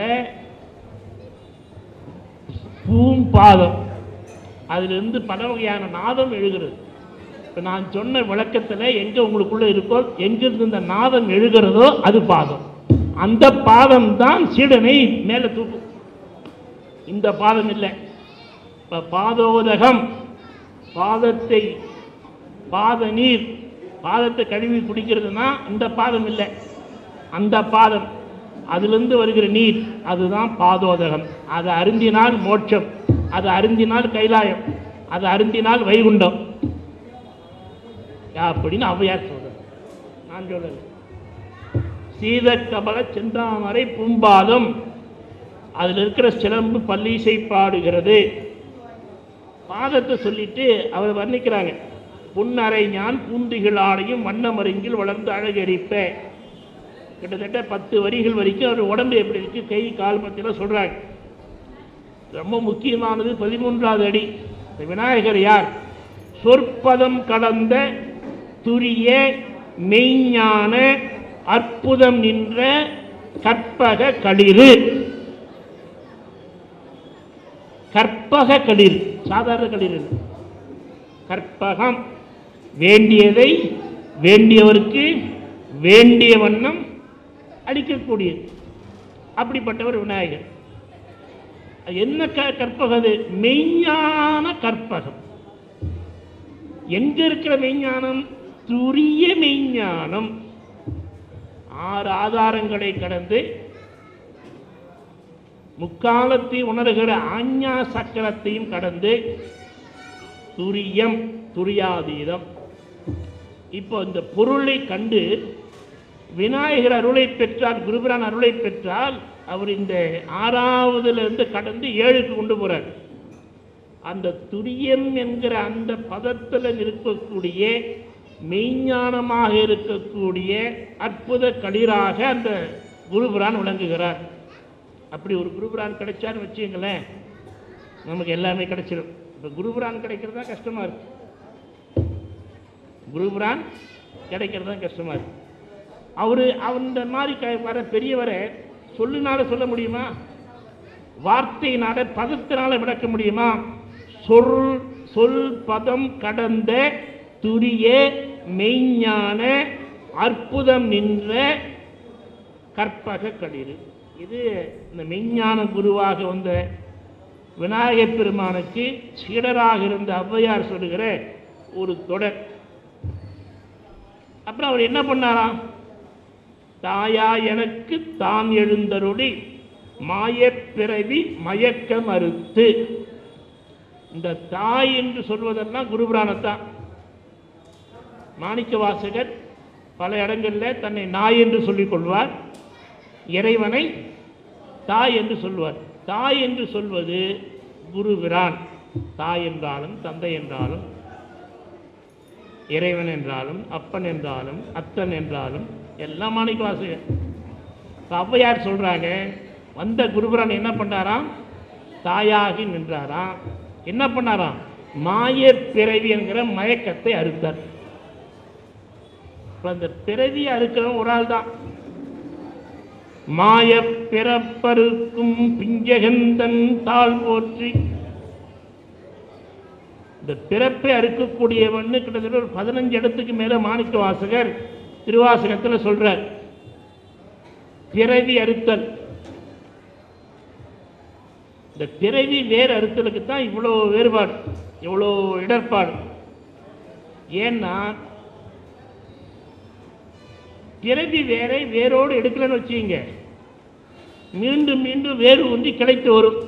பூம்பாதம் அதிலிருந்து பல வகையான நாதம் எழுகிறது இப்போ நான் சொன்ன விளக்கத்தில் எங்கே உங்களுக்குள்ளே இருக்கோ எங்கிருந்து இந்த நாதம் எழுகிறதோ அது பாதம் அந்த பாதம் தான் சீடனை மேலே தூக்கும் இந்த பாதம் இல்லை இப்போ பாதோதகம் பாதத்தை பாத நீர் பாதத்தை கழுவி குடிக்கிறதுனா இந்த பாதம் இல்லை அந்த பாதம் அதிலிருந்து வருகிற நீர் அதுதான் பாதோதகம் அதை அருந்தினால் மோட்சம் அதை அருந்தினால் கைலாயம் அதை அருந்தினால் வைகுண்டம் அப்படின்னு ஔவையார் சொல்றார் நான் சொல்லலை சீதக்கபல செந்தாமரை பூம்பாதம் அதில் இருக்கிற சிலம்பு பல்லீசை பாடுகிறது பாதத்தை சொல்லிட்டு அவர் வர்ணிக்கிறாங்க புன்னரை ஞான் பூந்திகள் ஆடையும் வண்ணமருங்கில் வளர்ந்து அழகரிப்ப கிட்டத்தட்ட பத்து வரிகள் வரைக்கும் அவர் உடம்பு எப்படி இருக்கு கை கால் பற்றிலாம் சொல்றாங்க ரொம்ப முக்கியமானது பதிமூன்றாவது அடி இந்த விநாயகர் யார் சொற்பதம் கடந்த துரிய மெய்ஞான அற்புதம் நின்ற கற்பக களிறு கற்பக களிர் சாதாரண களிர் இல்லை. கற்பகம் வேண்டியதை வேண்டியவருக்கு வேண்டிய வண்ணம் அளிக்கக்கூடியது அப்படிப்பட்டவர் விநாயகர் அது என்ன க கற்பகம் அது மெய்ஞான கற்பகம் எங்க இருக்கிற மெய்ஞானம் துரிய மெய்ஞானம் ஆறு ஆதாரங்களை கடந்து முக்காலத்தை உணர்கிற ஆஞ்ஞா சக்கரத்தையும் கடந்து துரியம் துரியாதீதம் இப்போ இந்த பொருளை கண்டு விநாயகர் அருளை பெற்றால் குருபிரான் அருளை பெற்றால் அவர் இந்த ஆறாவதுல இருந்து கடந்து ஏழுக்கு கொண்டு போறார் அந்த துரியம் என்கிற அந்த பதத்தில் இருக்கக்கூடிய மெய்ஞானமாக இருக்கக்கூடிய அற்புத களிராக அந்த குருபிரான் விளங்குகிறார் அப்படி ஒரு குருபிரான் கிடைச்சான்னு வச்சுங்களேன் நமக்கு எல்லாமே கிடைச்சிடும் இப்போ குருபிரான் கிடைக்கிறது தான் கஷ்டமாக இருக்கு குருபிரான் கிடைக்கிறது தான் கஷ்டமாக இருக்கு அவர் அந்த மாதிரி க வர பெரியவரை சொல்லினால சொல்ல முடியுமா வார்த்தையினால பதத்தினால விளக்க முடியுமா சொல் சொல் பதம் கடந்த துரிய மெய்ஞான அற்புதம் நின்ற கற்பக களிறு இது இந்த மெய்ஞான குருவாக வந்த விநாயகப் பெருமானுக்கு சீடராக இருந்த ஔவையார் சொல்லுகிற ஒரு தொடர் அப்புறம் அவர் என்ன பண்ணாராம் தாயா எனக்கு தான் எழுந்தருளி மாயப் பிறவி மயக்க மறுத்து இந்த தாய் என்று சொல்வதெல்லாம் குருபுராணத்தான் மாணிக்க வாசகர் பல இடங்களில் தன்னை நாய் என்று சொல்லிக் கொள்வார் இறைவனை தாய் என்று சொல்வார் தாய் என்று சொல்வது குருபிரான் தாய் என்றாலும் தந்தை என்றாலும் இறைவன் என்றாலும் அப்பன் என்றாலும் அத்தன் என்றாலும் எல்லாம் மாணிக்க வாசகர் இப்ப ஔவையார் சொல்றாங்க வந்த குருபுரான் என்ன பண்ணாராம் தாயாகி நின்றாராம் என்ன பண்ணாராம் மாய பிறவி என்கிற மயக்கத்தை அறுத்தார் இப்ப அந்த பிறவி அறுக்கிறவன் ஒரு ஆள் தான் மாய பிறப்பருக்கும் பிஞ்சகந்தன் தாழ் போற்றி இந்த பிறப்பை அறுக்கக்கூடியவன்னு கிட்டத்தட்ட ஒரு பதினஞ்சு இடத்துக்கு மேல மாணிக்க வாசகர் திருவாசகத்தில் சொல்றார் பிறவி அறுத்தல் இந்த பிறவி வேறு அறுத்தலுக்கு தான் இவ்வளோ வேறுபாடு இவ்வளோ இடர்பாடு ஏன்னா பிறவி வேரை வேரோடு எடுக்கலன்னு வச்சுங்க மீண்டும் மீண்டும் வேறு ஒன்றி கிடைத்து வரும்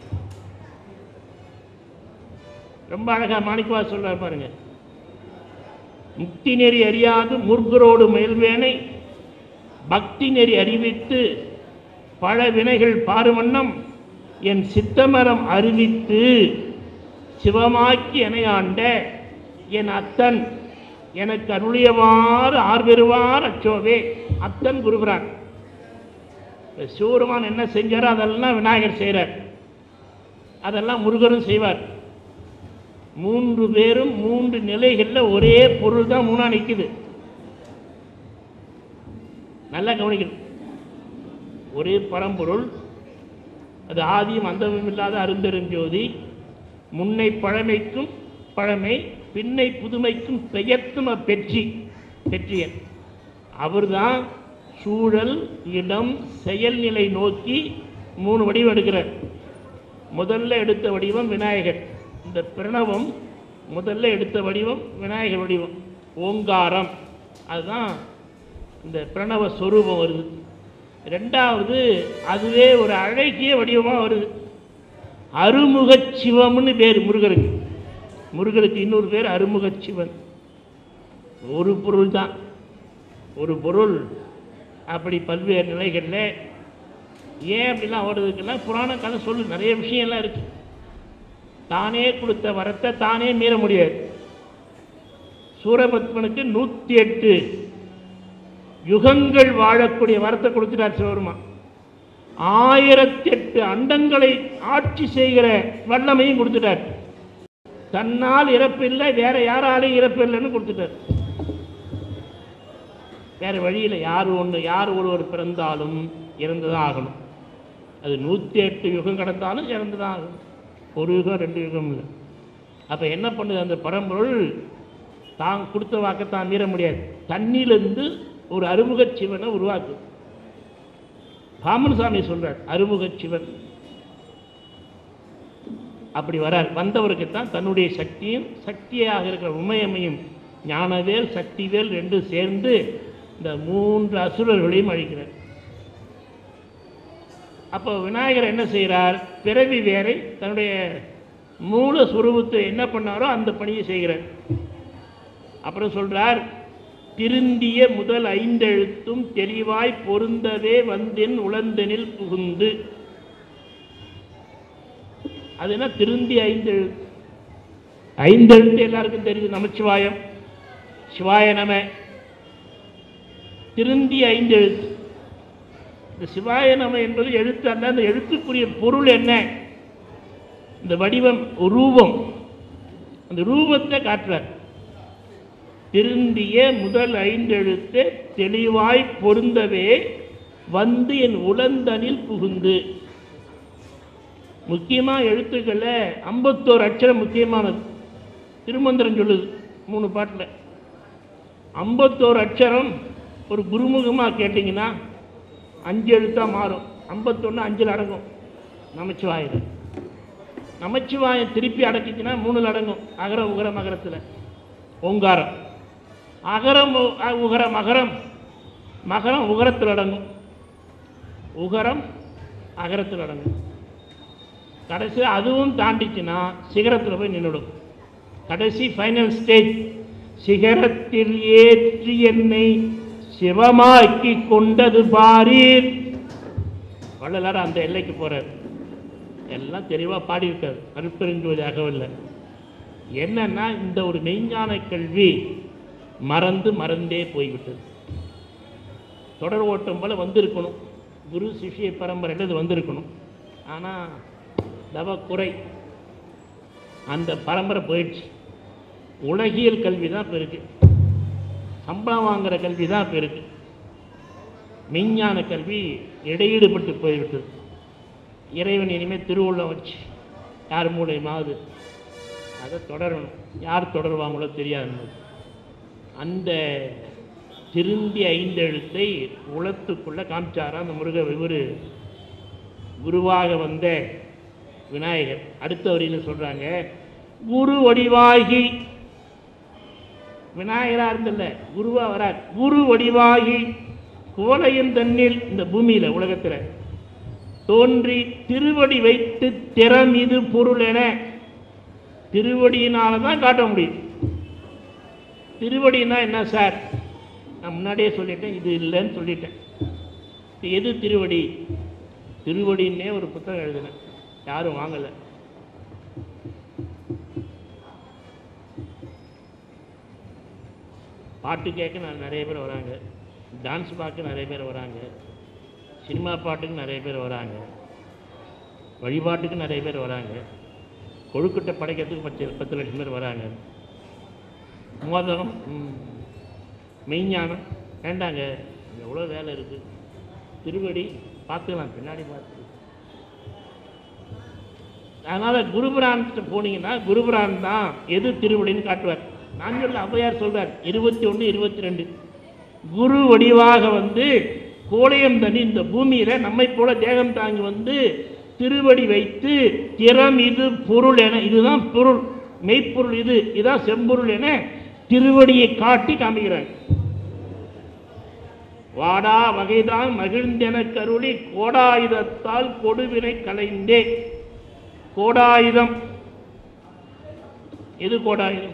ரொம்ப அழகா மாணிக்கவா சொல்றார் பாருங்க முக்தி நெறி அறியாது முர்கரோடு மயில்வேனை பக்தி நெறி அறிவித்து பல வினைகள் பாருவண்ணம் என் சித்தமரம் அறிவித்து சிவமாக்கி எனையாண்ட என் அத்தன் எனக்கு அருளியவாறு ஆர்வெருவார் அச்சோவே அத்தன் குருபுரான் இப்ப சிவபெருமான் என்ன செஞ்சாரோ அதெல்லாம் விநாயகர் செய்கிறார் அதெல்லாம் முருகரும் செய்வார் மூன்று பேரும் மூன்று நிலைகளில் ஒரே பொருள் தான் மூணா நிற்குது நல்லா கவனிக்கணும் ஒரே பரம்பொருள் அது ஆதியும் அந்தமும் இல்லாத அருந்தெருஞ்சோதி முன்னை பழமைக்கும் பழமை பின்னை புதுமைக்கும் பெயர்த்தும் அப்பெற்றி பெற்றியன் அவர்தான் சூழல் இடம் செயல்நிலை நோக்கி மூணு வடிவம் எடுக்கிறார் முதல்ல எடுத்த வடிவம் விநாயகர் இந்த பிரணவம் முதல்ல எடுத்த வடிவம் விநாயகர் வடிவம் ஓங்காரம் அதுதான் இந்த பிரணவ ஸ்வரூபம் வருது ரெண்டாவது அதுவே ஒரு அழகிய வடிவமாக வருது அருமுகச் சிவம்னு பேர் முருகருக்கு முருகருக்கு இன்னொரு பேர் அருமுகச் சிவன் ஒரு பொருள் தான் ஒரு பொருள் அப்படி பல்வேறு நிலைகளில் ஏன் அப்படிலாம் ஓடுறதுக்கெல்லாம் புராண கதை சொல்லு நிறைய விஷயம்லாம் இருக்கு தானே கொடுத்த வரத்தை தானே மீற முடியாது சூரபத்மனுக்கு நூற்றி எட்டு யுகங்கள் வாழக்கூடிய வரத்தை கொடுத்துட்டார் சிவபெருமான் ஆயிரத்தி எட்டு அண்டங்களை ஆட்சி செய்கிற வல்லமையும் கொடுத்துட்டார் தன்னால் இறப்பில்லை வேற யாராலையும் இறப்பில்லைன்னு கொடுத்துட்டார் வேற வழியில் யார் ஒன்று யார் ஒருவர் பிறந்தாலும் இறந்துதான் ஆகணும் அது நூற்றி எட்டு யுகம் கடந்தாலும் இறந்துதான் ஆகணும் ஒரு யுகம் ரெண்டு யுகம் இல்லை அப்போ என்ன பண்ணுது அந்த பரம்பொருள் தான் கொடுத்த வாக்கை தான் மீற முடியாது தண்ணியிலிருந்து ஒரு அருமுகச் சிவனை உருவாக்கு பாமன் சாமி சொல்றார் அருமுகச் சிவன் அப்படி வரார் வந்தவருக்கு தான் தன்னுடைய சக்தியும் சக்தியாக இருக்கிற உமையமையும் ஞானவேல் சக்திவேல் ரெண்டும் சேர்ந்து இந்த மூன்று அசுரர்களையும் அழிக்கிறார் அப்போ விநாயகர் என்ன செய்கிறார் பிறவி வேரை தன்னுடைய மூல சுரூபத்தை என்ன பண்ணாரோ அந்த பணியை செய்கிறார் அப்புறம் சொல்றார் திருந்திய முதல் ஐந்தெழுத்தும் தெளிவாய் பொருந்தவே வந்தென் உளந்தெனில் புகுந்து அது என்ன திருந்திய ஐந்தெழுத்து ஐந்தெழுத்து எல்லாருக்கும் தெரியுது நமச்சிவாயம் சிவாய நம திருந்திய ஐந்தெழுத்து இந்த சிவாய நம என்பது எழுத்து அல்ல அந்த எழுத்துக்குரிய பொருள் என்ன இந்த வடிவம் ரூபம் அந்த ரூபத்தை காட்டுறார் திருந்திய முதல் ஐந்தெழுத்து தெளிவாய் பொருந்தவே வந்து என் உளந்தனில் புகுந்து முக்கியமாக எழுத்துக்களில் ஐம்பத்தோரு அட்சரம் முக்கியமானது திருமந்திரம் சொல்லுது மூணு பாட்டில் ஐம்பத்தோரு அட்சரம் ஒரு குருமுகமாக கேட்டிங்கன்னா அஞ்சு எழுத்தாக மாறும் ஐம்பத்தொன்று அஞ்சில் அடங்கும் நமச்சிவாயிரம் நமச்சிவாயம் திருப்பி அடக்கிச்சுன்னா மூணுல அடங்கும் அகர உகர மகரத்தில் ஓங்காரம் அகரம் உ- அ- உகர மகரம் மகரம் உகரத்தில் அடங்கும் உகரம் அகரத்தில் அடங்கும் கடைசி அதுவும் தாண்டிச்சுன்னா சிகரத்தில் போய் நின்றுடும் கடைசி ஃபைனல் ஸ்டேஜ் சிகரத்தில் ஏற்றி என்னை சிவமாக்கி கொண்டது பாரீர் வள்ளலார் அந்த எல்லைக்கு போறார் எல்லாம் தெளிவாக பாடியிருக்காரு அருப்பெருஞ்சோதி அகவல்ல என்னன்னா இந்த ஒரு மெய்ஞான கல்வி மறந்து மறந்தே போய்விட்டது தொடர் ஓட்டம் போல வந்திருக்கணும் குரு சிஷ்ய பரம்பரையில் இது வந்திருக்கணும் ஆனால் தவ குறை அந்த பரம்பரை போயிடுச்சு உலகியல் கல்வி தான் இப்போ இருக்கு சம்பளம் வாங்குற கல்வி தான் இப்போ இருக்கு மெய்ஞான கல்வி இடையீடுபட்டு போய்விட்டது இறைவன் இனிமேல் திருவுள்ளம் வச்சு யார் மூலியமாவது அதை தொடரணும் யார் தொடருவாங்களோ தெரியாது நமக்கு. அந்த திருந்தி ஐந்தெழுத்தை உளத்துக்குள்ள காமிச்சாரா அந்த முருக இவர் குருவாக வந்த விநாயகர் அடுத்த வரியில் சொல்றாங்க குரு வடிவாகி விநாயகரா இருந்தல்ல குருவா வரார் குரு வடிவாகி கோலையின் தண்ணில் இந்த பூமியில உலகத்துல தோன்றி திருவடி வைத்து திறம் இது பொருள் என திருவடியினால தான் காட்ட முடியும் திருவடினா என்ன சார் நான் முன்னாடியே சொல்லிட்டேன் இது இல்லைன்னு சொல்லிட்டேன் இது எது திருவடி திருவடின்னே ஒரு புத்தகம் எழுதினேன் யாரும் வாங்கலை பாட்டு கேட்க நான் நிறைய பேர் வராங்க டான்ஸ் பார்க்க நிறைய பேர் வராங்க சினிமா பாட்டுக்கு நிறைய பேர் வராங்க வழிபாட்டுக்கு நிறைய பேர் வராங்க கொழுக்கட்டை படைக்கிறதுக்கு பத்து பத்து லட்சம் பேர் வராங்க மோதகம் ம், மெய்ஞானம் வேண்டாங்க எவ்வளோ வேலை இருக்குது திருவடி பார்த்துக்கலாம் பின்னாடி பார்த்து அதனால் குருபுரான்கிட்ட போனீங்கன்னா குருபுரான் தான் எது திருவடின்னு காட்டுவார் நான் சொல்ல ஔவையார் சொல்றார் இருபத்தி ஒன்று இருபத்தி ரெண்டு குரு வடிவாக வந்து கோலயம் தண்ணி இந்த பூமியில நம்மை போல தேகம் தாங்கி வந்து திருவடி வைத்து திறம் இது பொருள் என இதுதான் பொருள் மெய்ப்பொருள் இது இதான் செம்பொருள் என திருவடியை காட்டி காமிக்கிறார் வாடா வகைதான் மகிழ்ந்தென கருளி கோடாயுதத்தால் கொடுவினை கலைந்தே கோடாயுதம் எது கோடாயுதம்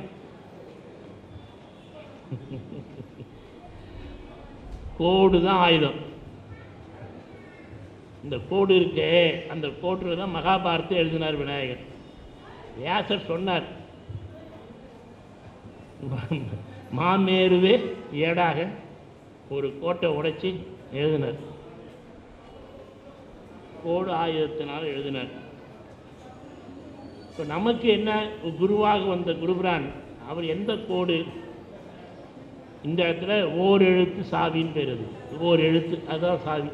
கோடு தான் ஆயுதம் இந்த கோடு இருக்கே அந்த கோட்டில் தான் மகாபாரத்தை எழுதினார் விநாயகர் வியாசர் சொன்னார் மாமேருவே ஏடாக ஒரு கோட்டை உடைச்சி எழுதினார் கோடு ஆயுதத்தினால் எழுதினார் இப்போ நமக்கு என்ன குருவாக வந்த குருபிரான் அவர் எந்த கோடு இந்த இடத்துல ஓர் எழுத்து சாவின்னு பேர் அது ஓர் எழுத்து அதுதான் சாவி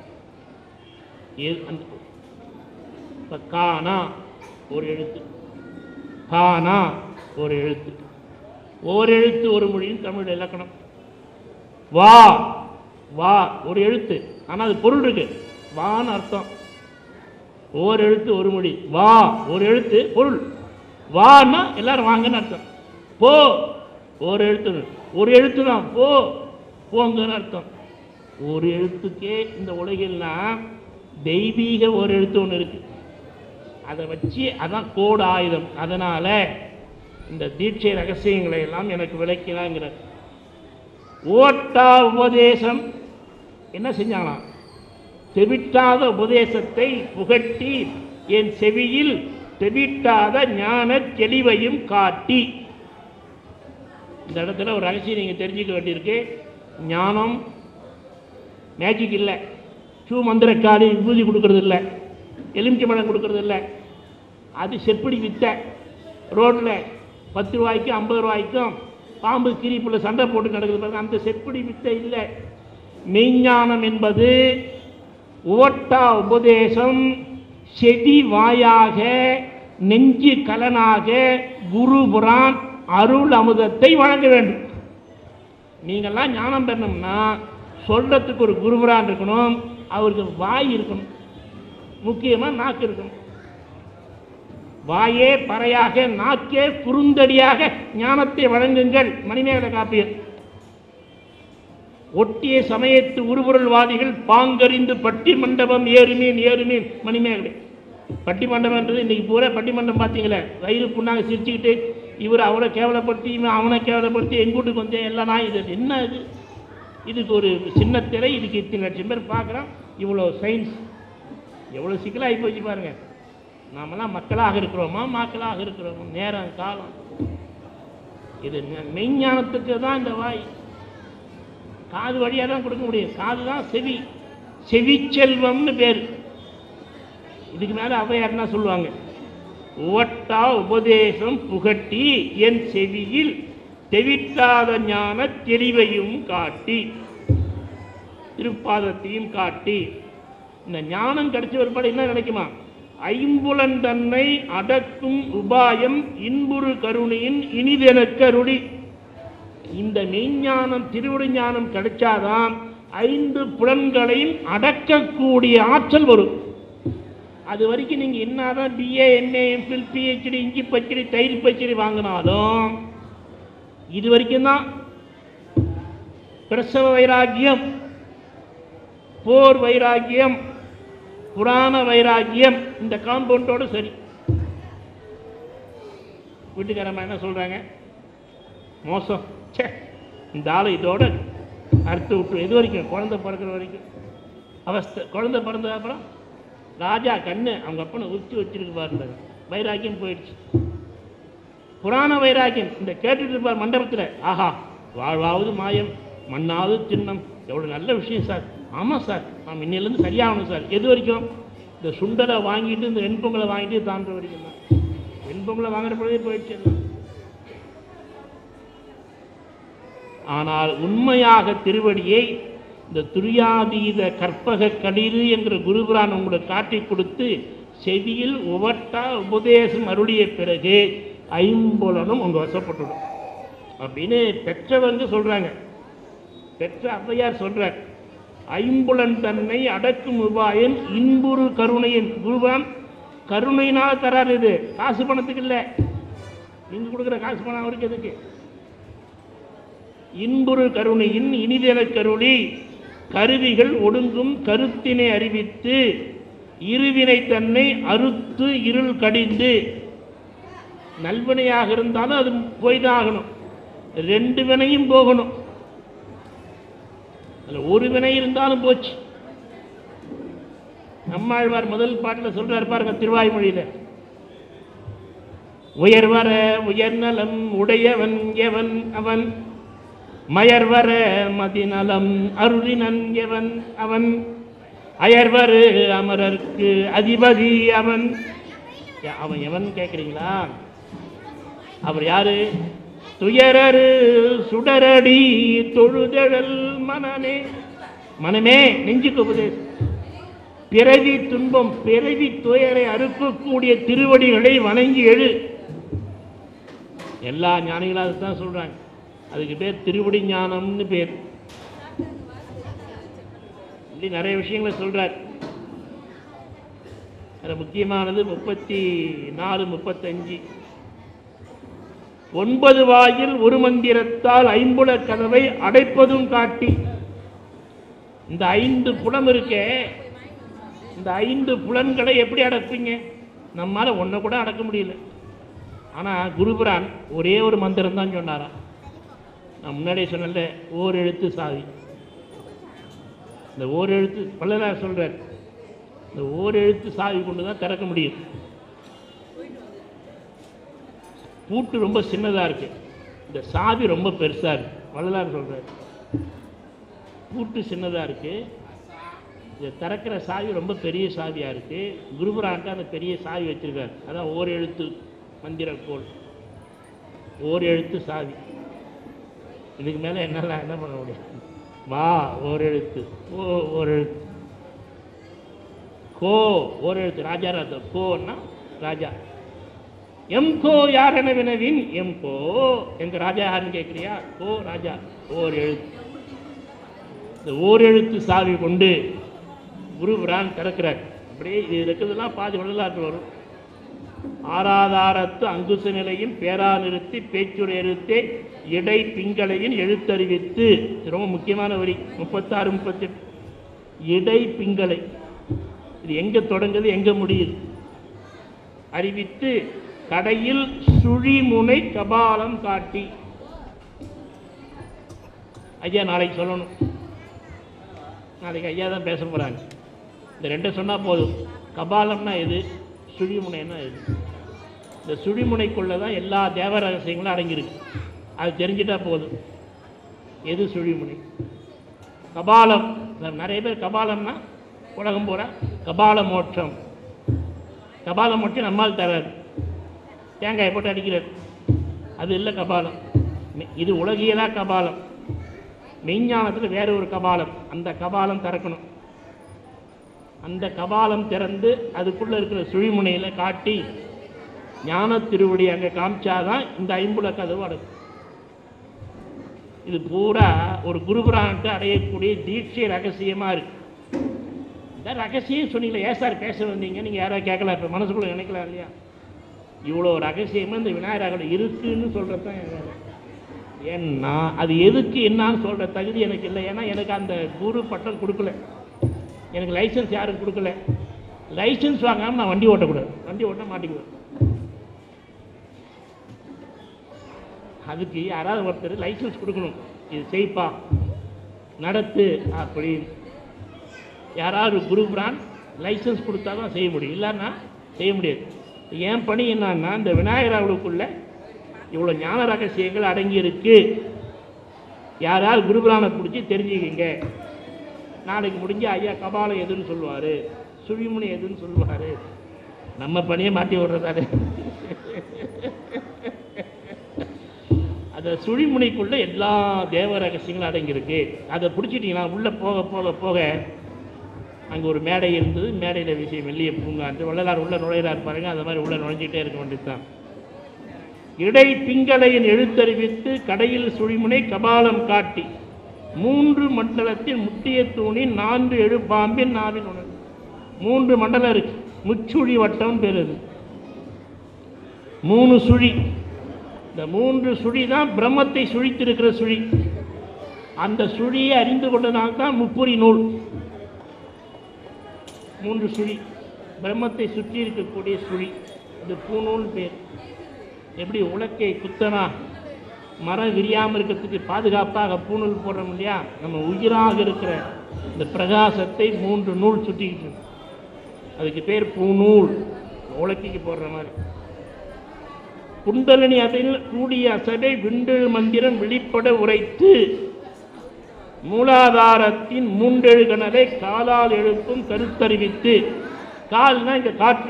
எ- அந்த இப்போ கானா ஒரு எழுத்து கானா ஒரு எழுத்து ஓர் எழுத்து ஒரு மொழியின் தமிழ் இலக்கணம் வா வா ஒரு எழுத்து ஆனால் அது பொருள் இருக்கு வான்னு அர்த்தம் ஓர் எழுத்து ஒரு மொழி வா ஒரு எழுத்து பொருள் வான்னா எல்லாரும் வாங்கன்னு அர்த்தம் போ ஒரு எழுத்து ஒரு எழுத்து தான் போ போங்கன்னு அர்த்தம் ஒரு எழுத்துக்கே இந்த உலகில்னா தெய்வீக ஒரு எழுத்து ஒன்று இருக்கு அதை வச்சு அதான் கோடு ஆயுதம் அதனால இந்த தீட்சை ரகசியங்களை எல்லாம் எனக்கு விளக்கினாங்கிற ஓட்டா உபதேசம் என்ன செஞ்சாங்களாம் தெவிட்டாத உபதேசத்தை புகட்டி என் செவியில் தெவிட்டாத ஞான தெளிவையும் காட்டி இந்த இடத்துல ஒரு ரகசியம் நீங்கள் தெரிஞ்சுக்க வேண்டியிருக்கு ஞானம் மேஜிக் இல்லை ஷூ மந்திரக்காரி விபூதி கொடுக்கறது இல்லை எலுமிச்சை பழம் கொடுக்கறது இல்லை அது செப்படி வித்தை ரோட்டில் பத்து ரூபாய்க்கு ஐம்பது ரூபாய்க்கும் பாம்பு கிரிப்புல சண்டை போட்டு நடக்குது பாருங்க அந்த செப்படி வித்தை இல்லை மெய்ஞானம் என்பது ஓட்டா உபதேசம் செடி வாயாக நெஞ்சு கலனாக குருபுரான் அருள் அமுதத்தை வழங்க வேண்டும் நீங்கள்லாம் ஞானம் பெறணும்னா சொல்றதுக்கு ஒரு குருபுரான் இருக்கணும் அவருக்கு வாய் இருக்கணும் முக்கியமாக நாக்கு இருக்கணும் வாயே பறையாக நாக்கே குறுந்தடியாக ஞானத்தை வழங்குங்கள் மணிமேகலை காப்பியம் ஒட்டிய சமயத்து உருபொருள்வாதிகள் பாங்கறிந்து பட்டி மண்டபம் ஏறுமீன் ஏறுமீன் மணிமேகலை பட்டி மண்டபம்ன்றது இன்னைக்கு பூரா பட்டி மண்டபம் பார்த்தீங்களே வயிறு புண்ணாக சிரிச்சுக்கிட்டு இவர் அவனை கேவலப்படுத்தி இவன் அவனை கேவலப்படுத்தி எங்கூட்டுக்கு வந்தேன் எல்லாம் நான் இது என்ன இது இதுக்கு ஒரு சின்ன திரை இதுக்கு இத்தனை லட்சம் பேர் பார்க்குறான் இவ்வளோ சயின்ஸ் எவ்வளோ சிக்கலாகி போச்சு பாருங்க நாமெல்லாம் மக்களாக இருக்கிறோமா மக்களாக இருக்கிறோமா நேரம் காலம் இது மெ- மெய்ஞானத்துக்கு தான் இந்த வாய் காது வழியாக தான் கொடுக்க முடியும் காது தான் செவி செவிச்செல்வம்னு பேர் இதுக்கு மேலே ஔவையார் என்ன சொல்லுவாங்க உவட்டா உபதேசம் புகட்டி என் செவியில் தெவிட்டாத ஞான தெளிவையும் காட்டி திருப்பாதத்தையும் காட்டி இந்த ஞானம் கிடைச்ச ஒருபாடு என்ன நினைக்குமா ஐம்புலன் தன்னை அடக்கும் உபாயம் இன்புறு கருணையின் இனிதெனக்கு அருளி இந்த மெய்ஞானம் திருவடி ஞானம் கிடைச்சாதான் ஐந்து புலன்களையும் அடக்கக்கூடிய ஆற்றல் வரும் அது வரைக்கும் நீங்கள் என்னதான் பிஏ எம்ஏ எம்ஃபில் பிஹெச்டி இஞ்சி பச்சடி தயிர் பச்சடி வாங்கினாலும் இது வரைக்கும் தான் பிரசவ வைராக்கியம் போர் வைராக்கியம் புராண வைராக்கியம் இந்த காம்பவுண்டோடு சரி வீட்டுக்காரம்மா என்ன சொல்கிறாங்க மோசம் ச்சே இந்த ஆளை இதோட அறுத்து விட்டு எது வரைக்கும் குழந்தை பிறக்கிற வரைக்கும் அவஸ்தை குழந்தை பிறந்த அப்புறம் ராஜா கண்ணு அவங்க அப்பனை உச்சி வச்சிருக்கு பாருங்க வைராக்கியம் போயிடுச்சு புராண வைராக்கியம் இந்த கேட்டுட்டு இருப்பார் மண்டபத்தில் ஆஹா வாழ்வாவது மாயம் மண்ணாவது சின்னம் எவ்வளோ நல்ல விஷயம் சார் ஆமாம் சார் நான் இன்னிலேருந்து சரியாகணும் சார் எது வரைக்கும் இந்த சுண்டலை வாங்கிட்டு இந்த வெண்பொங்கலை வாங்கிட்டு தாண்டுற வரைக்கும் தான் வெண்பொங்கலை வாங்குற பொழுதே போயிடுச்சு எல்லாம். ஆனால் உண்மையாக திருவடியை இந்த துரியாதீத கற்பக களிறு என்கிற குருபுரான் உங்களுக்கு காட்டி கொடுத்து செவியில் உவட்டா உபதேசம் அருளிய பிறகு ஐம்புலனும் உங்க வசப்பட்டுடும் அப்படின்னு பெற்றவங்க சொல்றாங்க பெற்ற ஔவையார் சொல்றார் ஐம்புலன் தன்னை அடக்கும் உபாயம் இன்புறு கருணையின் குருவான் கருணையினால் தராரு இது காசு பணத்துக்கு இல்லை நீங்க கொடுக்குற காசு பணம் அவருக்கு எதுக்கு இன்புறு கருணையின் இனிதென கருளி கருவிகள் ஒடுங்கும் கருத்தினை அறிவித்து இருவினை தன்னை அறுத்து இருள் கடிந்து நல்வினையாக இருந்தாலும் அது போய் தான் ஆகணும் ரெண்டு வினையும் போகணும் அதில் ஒரு வினை இருந்தாலும் போச்சு நம்மாழ்வார் முதல் பாட்டில் சொல்றார் பாருங்க திருவாய்மொழியில உயர்வர உயர்நலம் உடையவன் எவன் அவன் மயர்வர மதிநலம் அருளினன் எவன் அவன் அயர்வரு அமரர்க்கு அதிபதி அவன் யா- அவன் எவன் கேட்குறீங்களா அவர் யாரு துயரரு சுடரடி தொழுதழல் மனமே மனமே நெஞ்சுக்கு உபதேசம் பிறவி துன்பம் பிறவி துயரை அறுக்கக்கூடிய திருவடிகளை வணங்கி எழு எல்லா ஞானிகளும் அதை தான் சொல்றாங்க அதுக்கு பேர் திருவடி ஞானம்னு பேர் இப்படி நிறைய விஷயங்களை சொல்றார் அதில் முக்கியமானது முப்பத்தி நாலு முப்பத்தஞ்சு ஒன்பது வாயில் ஒரு மந்திரத்தால் ஐம்புல கதவை அடைப்பதும் காட்டி இந்த ஐந்து புலம் இருக்கே இந்த ஐந்து புலன்களை எப்படி அடக்குவீங்க நம்மால ஒன்றை கூட அடக்க முடியல ஆனால் குருபுரான் ஒரே ஒரு மந்திரம் தான் சொன்னாராம் நான் முன்னாடியே சொன்னல ஓர் எழுத்து சாவி இந்த ஓர் எழுத்து பல்லனார் சொல்றார் இந்த ஓர் எழுத்து சாவி கொண்டு தான் திறக்க முடியும் பூட்டு ரொம்ப சின்னதாக இருக்கு இந்த சாவி ரொம்ப பெருசாக இருக்கு வள்ளலார் சொல்றார் பூட்டு சின்னதாக இருக்கு இதை திறக்கிற சாவி ரொம்ப பெரிய சாவியாக இருக்கு குருபுரான்ட்டு அந்த பெரிய சாவி வச்சிருக்காரு அதான் ஓர் எழுத்து மந்திர கோல் ஓர் எழுத்து சாவி இதுக்கு மேலே என்னால் என்ன பண்ண முடியும் வா ஓர் எழுத்து ஓ ஓர் எழுத்து கோ ஓர் எழுத்து ராஜா ராஜா கோன்னா ராஜா எம் கோ யார் என வினவின் எம் கோ எங்க ராஜா யாருன்னு கேட்குறியா கோ ராஜா ஓர் எழுத்து இந்த ஓர் எழுத்து சாவி கொண்டு குரு பிரான் திறக்கிறார் அப்படியே இது இருக்கிறதெல்லாம் பாதி வரலாற்று வரும் ஆராதாரத்து அங்குச நிலையும் பேரா நிறுத்தி பேச்சுரை எழுத்தே இடை பிங்களையும் எழுத்தறிவித்து இது ரொம்ப முக்கியமான வரி முப்பத்தாறு முப்பத்தெட்டு இடை பிங்களை இது எங்கே தொடங்குது எங்கே முடியுது அறிவித்து கடையில் சுழிமுனை கபாலம் காட்டி ஐயா நாளைக்கு சொல்லணும் நாளைக்கு ஐயா தான் பேச போகிறாங்க இந்த ரெண்டை சொன்னால் போதும் கபாலம்னா எது சுழிமுனைன்னா எது இந்த சுழிமுனைக்குள்ளே தான் எல்லா தேவ ரகசியங்களும் அடங்கியிருக்கு அது தெரிஞ்சிட்டா போதும் எது சுழிமுனை கபாலம் நிறைய பேர் கபாலம்னா உலகம் பூரா கபால மோட்சம் கபால மோட்சம் நம்மால் தராது தேங்காயை போட்டு அடிக்கிறார் அது இல்லை கபாலம் மெ- இது உலகியலா கபாலம் மெய்ஞானத்தில் வேற ஒரு கபாலம் அந்த கபாலம் திறக்கணும் அந்த கபாலம் திறந்து அதுக்குள்ளே இருக்கிற சுழிமுனையில் காட்டி ஞான திருவடி அங்கே காமிச்சாதான் இந்த ஐம்புல கதவு அடக்கும் இது பூரா ஒரு குருபுரான்ட்டு அடையக்கூடிய தீட்சை ரகசியமாக இருக்கு இந்த ரகசியம் சொன்னீங்களே ஏன் சார் பேச வந்தீங்க நீங்கள் யாராவது கேட்கலாம் இப்போ மனசுக்குள்ள நினைக்கலாம் இல்லையா இவ்வளோ ரகசியமாக இந்த விநாயகர்கள் இருக்குன்னு சொல்கிறது தான் என் வேலை ஏன்னா அது எதுக்கு என்னான்னு சொல்கிற தகுதி எனக்கு இல்லை ஏன்னா எனக்கு அந்த குரு பட்டம் கொடுக்கல எனக்கு லைசன்ஸ் யாரும் கொடுக்கல லைசன்ஸ் வாங்காமல் நான் வண்டி ஓட்டக்கூடாது வண்டி ஓட்ட மாட்டிக்குவேன் அதுக்கு யாராவது ஒருத்தர் லைசன்ஸ் கொடுக்கணும் இது செய்ப்பா நடத்து அப்படி யாராவது குரு பிரான் லைசன்ஸ் கொடுத்தா தான் செய்ய முடியும் இல்லைன்னா செய்ய முடியாது என் பணி என்னன்னா இந்த விநாயகர் அவளுக்குள்ள இவ்வளோ ஞான ரகசியங்கள் அடங்கி இருக்கு யாராவது குருபிரானை பிடிச்சி தெரிஞ்சுக்கிங்க நாளைக்கு முடிஞ்ச ஐயா கபாலம் எதுன்னு சொல்லுவார் சுழிமுனை எதுன்னு சொல்லுவார் நம்ம பணியை மாட்டி விடுறதாரு அந்த சுழிமுனைக்குள்ள எல்லா தேவ ரகசியங்களும் அடங்கியிருக்கு அதை பிடிச்சிட்டிங்கன்னா உள்ளே போக போக போக அங்கே ஒரு மேடை இருந்தது மேடையில் விஷயம் மெல்லிய பூங்கான்று வள்ளலார் உள்ள நுழையிறார் பாருங்க அந்த மாதிரி உள்ள நுழைஞ்சிட்டே இருக்க வேண்டியதுதான் இடை பிங்களையின் எழுத்தறிவித்து கடையில் சுழிமுனை கபாலம் காட்டி மூன்று மண்டலத்தில் முட்டிய தூணின் நான்கு எழுப்பாம்பின் நாவின் உணர்வு மூன்று மண்டலம் இருக்கு முச்சுழி வட்டம் பேர் அது மூணு சுழி இந்த மூன்று சுழி தான் பிரம்மத்தை சுழித்திருக்கிற சுழி அந்த சுழியை அறிந்து கொண்டதால்தான் முப்புரி நூல் மூன்று சுழி பிரம்மத்தை சுற்றி இருக்கக்கூடிய சுழி அது பூநூல் பேர் எப்படி உலக்கை குத்தனா மரம் விரியாமல் இருக்கிறதுக்கு பாதுகாப்பாக பூநூல் போடுறோம் இல்லையா நம்ம உயிராக இருக்கிற இந்த பிரகாசத்தை மூன்று நூல் சுற்றிக்கிட்டு இருக்கு. அதுக்கு பேர் பூநூல் உலக்கைக்கு போடுற மாதிரி குண்டலினி அதில் கூடிய அசடை விண்டெழு மந்திரம் வெளிப்பட உரைத்து மூலாதாரத்தின் மூன்றெழு கணலை காலால் எழுப்பும் கருத்தறிவித்து கால்னா இங்க காற்று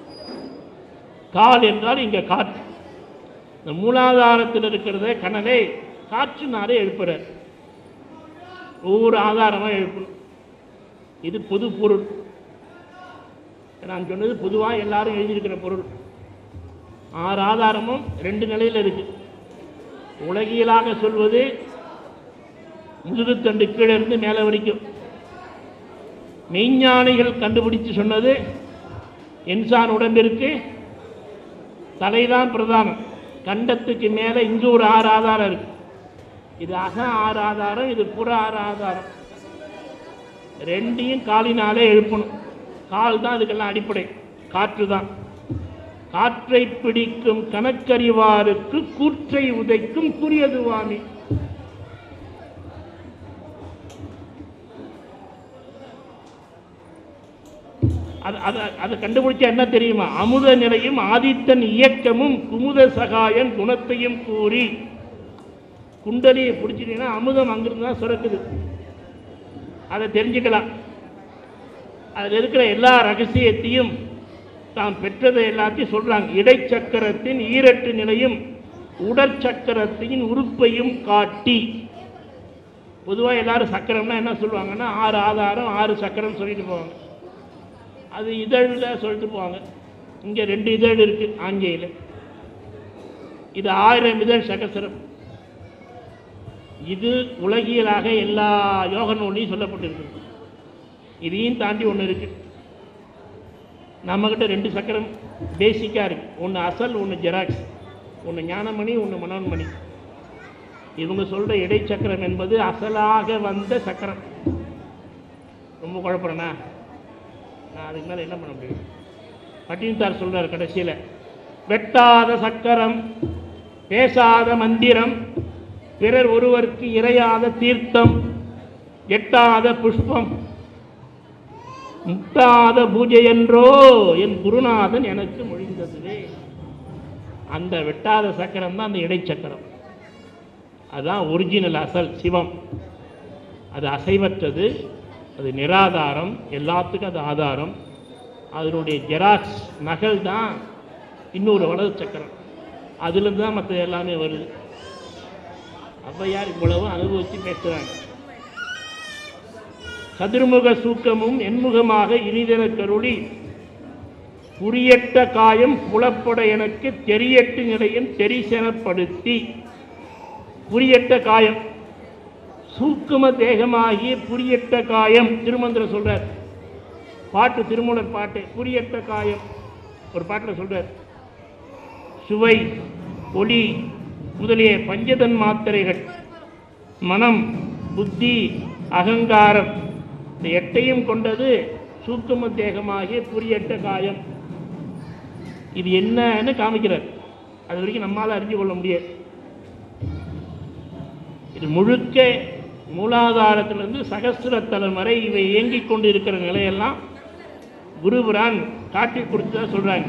கால் என்றால் இங்க காற்று இந்த மூலாதாரத்தில் இருக்கிறத கணலை காற்றுனாலே எழுப்புறார் ஒவ்வொரு ஆதாரமாக எழுப்பணும் இது பொது பொருள் நான் சொன்னது பொதுவாக எல்லாரும் எழுதியிருக்கிற பொருள் ஆறு ஆதாரமும் ரெண்டு நிலையில் இருக்கு உலகியலாக சொல்வது முதுகுத்தண்டு கீழே இருந்து மேலே வரைக்கும் மெய்ஞானிகள் கண்டுபிடிச்சு சொன்னது இன்சான் உடம்பிற்கு தலைதான் பிரதானம் கண்டத்துக்கு மேலே இங்கே ஒரு ஆறு ஆதாரம் இருக்கு இது அக ஆறு ஆதாரம் இது புற ஆறு ஆதாரம் ரெண்டையும் காலினாலே எழுப்பணும் கால் தான் அதுக்கெல்லாம் அடிப்படை காற்று தான் காற்றை பிடிக்கும் கணக்கறிவாருக்கு கூற்றை உதைக்கும் குறியதுவாமி அது அது அதை கண்டுபிடிச்சா என்ன தெரியுமா அமுத நிலையும் ஆதித்தன் இயக்கமும் குமுத சகாயன் குணத்தையும் கூறி குண்டலியை பிடிச்சிட்டீங்கன்னா அமுதம் அங்கிருந்து தான் சுரக்குது அதை தெரிஞ்சுக்கலாம் அதில் இருக்கிற எல்லா ரகசியத்தையும் தாம் பெற்றதை எல்லாத்தையும் சொல்றாங்க இடைச்சக்கரத்தின் ஈரட்டு நிலையும் உடற்சக்கரத்தின் உறுப்பையும் காட்டி பொதுவாக எல்லாரும் சக்கரம்னா என்ன சொல்லுவாங்கன்னா ஆறு ஆதாரம் ஆறு சக்கரம் சொல்லிட்டு போவாங்க அது இதழில் சொல்லிட்டு போவாங்க இங்கே ரெண்டு இதழ் இருக்கு ஆஞ்சையில் இது ஆயிரம் இதழ் சகசரம் இது உலகியலாக எல்லா யோக நூலையும் சொல்லப்பட்டிருக்கு இதையும் தாண்டி ஒன்று இருக்கு நம்மக்கிட்ட ரெண்டு சக்கரம் பேசிக்காக இருக்கு ஒன்று அசல் ஒன்று ஜெராக்ஸ் ஒன்று ஞானமணி ஒன்று மனோன்மணி இவங்க சொல்கிற இடைச்சக்கரம் என்பது அசலாக வந்த சக்கரம் ரொம்ப குழப்பறேனா நான் அதுக்கு மேலே என்ன பண்ண முடியும் பட்டினத்தார் சொல்றார் கடைசியில் வெட்டாத சக்கரம் பேசாத மந்திரம் பிறர் ஒருவருக்கு இறையாத தீர்த்தம் எட்டாத புஷ்பம் முட்டாத பூஜை என்றோ என் குருநாதன் எனக்கு மொழிந்ததுவே அந்த வெட்டாத சக்கரம் தான் அந்த இடைச்சக்கரம் அதுதான் ஒரிஜினல் அசல் சிவம் அது அசைவற்றது அது நிராதாரம் எல்லாத்துக்கும் அது ஆதாரம் அதனுடைய ஜெராக்ஸ் நகல் தான் இன்னொரு வலது சக்கரம் அதுலேருந்து தான் மற்ற எல்லாமே வருது ஔவையார் இவ்வளவு அனுபவித்து பேசுகிறாங்க சதுர்முக சூக்கமும் எண்முகமாக இனிதென கருளி புரியட்ட காயம் புலப்பட எனக்கு தெரியட்டு நிலையும் தெரிசெனப்படுத்தி புரியட்ட காயம் சூக்கும தேகமாகிய புரியட்ட காயம் திருமந்திரம் சொல்றார் பாட்டு திருமூலர் பாட்டு புரியட்ட காயம் ஒரு பாட்டில் சொல்றார் சுவை ஒளி முதலிய பஞ்சதன் மாத்திரைகள் மனம் புத்தி அகங்காரம் இந்த எட்டையும் கொண்டது சூக்கும தேகமாகிய புரியட்ட காயம் இது என்னன்னு காமிக்கிறார் அது வரைக்கும் நம்மால் அறிஞ்சு கொள்ள முடியாது இது முழுக்க மூலாதாரத்திலிருந்து சகஸ்திரத்தலம் வரை இவை இயங்கிக் கொண்டு இருக்கிற நிலையெல்லாம் குருபுரான் காட்டி கொடுத்ததா சொல்றாங்க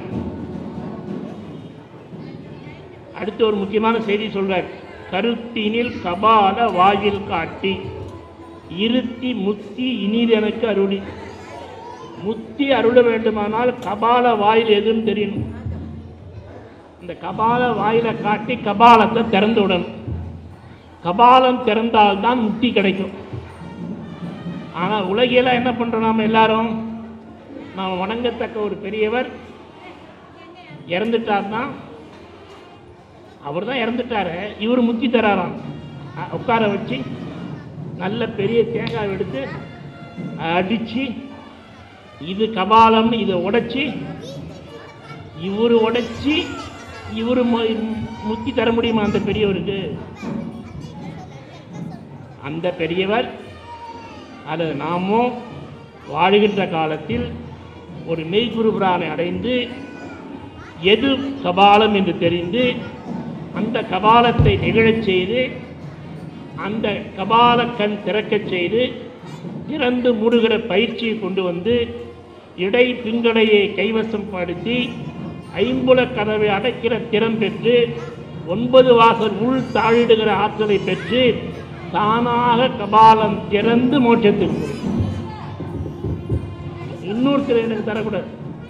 அடுத்து ஒரு முக்கியமான செய்தி சொல்றார் கருத்தினில் கபால வாயில் காட்டி இருத்தி முத்தி இனிதெனக்கு அருளி முத்தி அருள வேண்டுமானால் கபால வாயில் எதுன்னு தெரியணும் இந்த கபால வாயில காட்டி கபாலத்தை திறந்து விடணும் கபாலம் திறந்தால்தான் முக்தி கிடைக்கும் ஆனால் உலகில என்ன பண்ணுறோம் நாம் எல்லாரும் நாம் வணங்கத்தக்க ஒரு பெரியவர் இறந்துட்டார்னா அவர் தான் இறந்துட்டாரு இவர் முத்தி தராராம் அ- உட்கார வச்சு நல்ல பெரிய தேங்காய் எடுத்து அடித்து இது கபாலம்னு இதை உடைச்சி இவர் உடைச்சி இவர் முத்தி தர முடியுமா அந்த பெரியவருக்கு அந்த பெரியவர் அல்லது நாமோ வாழுகின்ற காலத்தில் ஒரு மெய்குருபுரானை அடைந்து எது கபாலம் என்று தெரிந்து அந்த கபாலத்தை நிகழச் செய்து அந்த கபால கண் திறக்கச் செய்து திறந்து மூடுகிற பயிற்சியை கொண்டு வந்து இடை பிங்களையை கைவசம் படுத்தி ஐம்புல கதவை அடைக்கிற திறம் பெற்று ஒன்பது வாசல் உள் தாழிடுகிற ஆற்றலை பெற்று தானாக கபாலம் திறந்து மோட்சத்துக்கு போகும். இன்னொருத்தர் எனக்கு தரக்கூடாது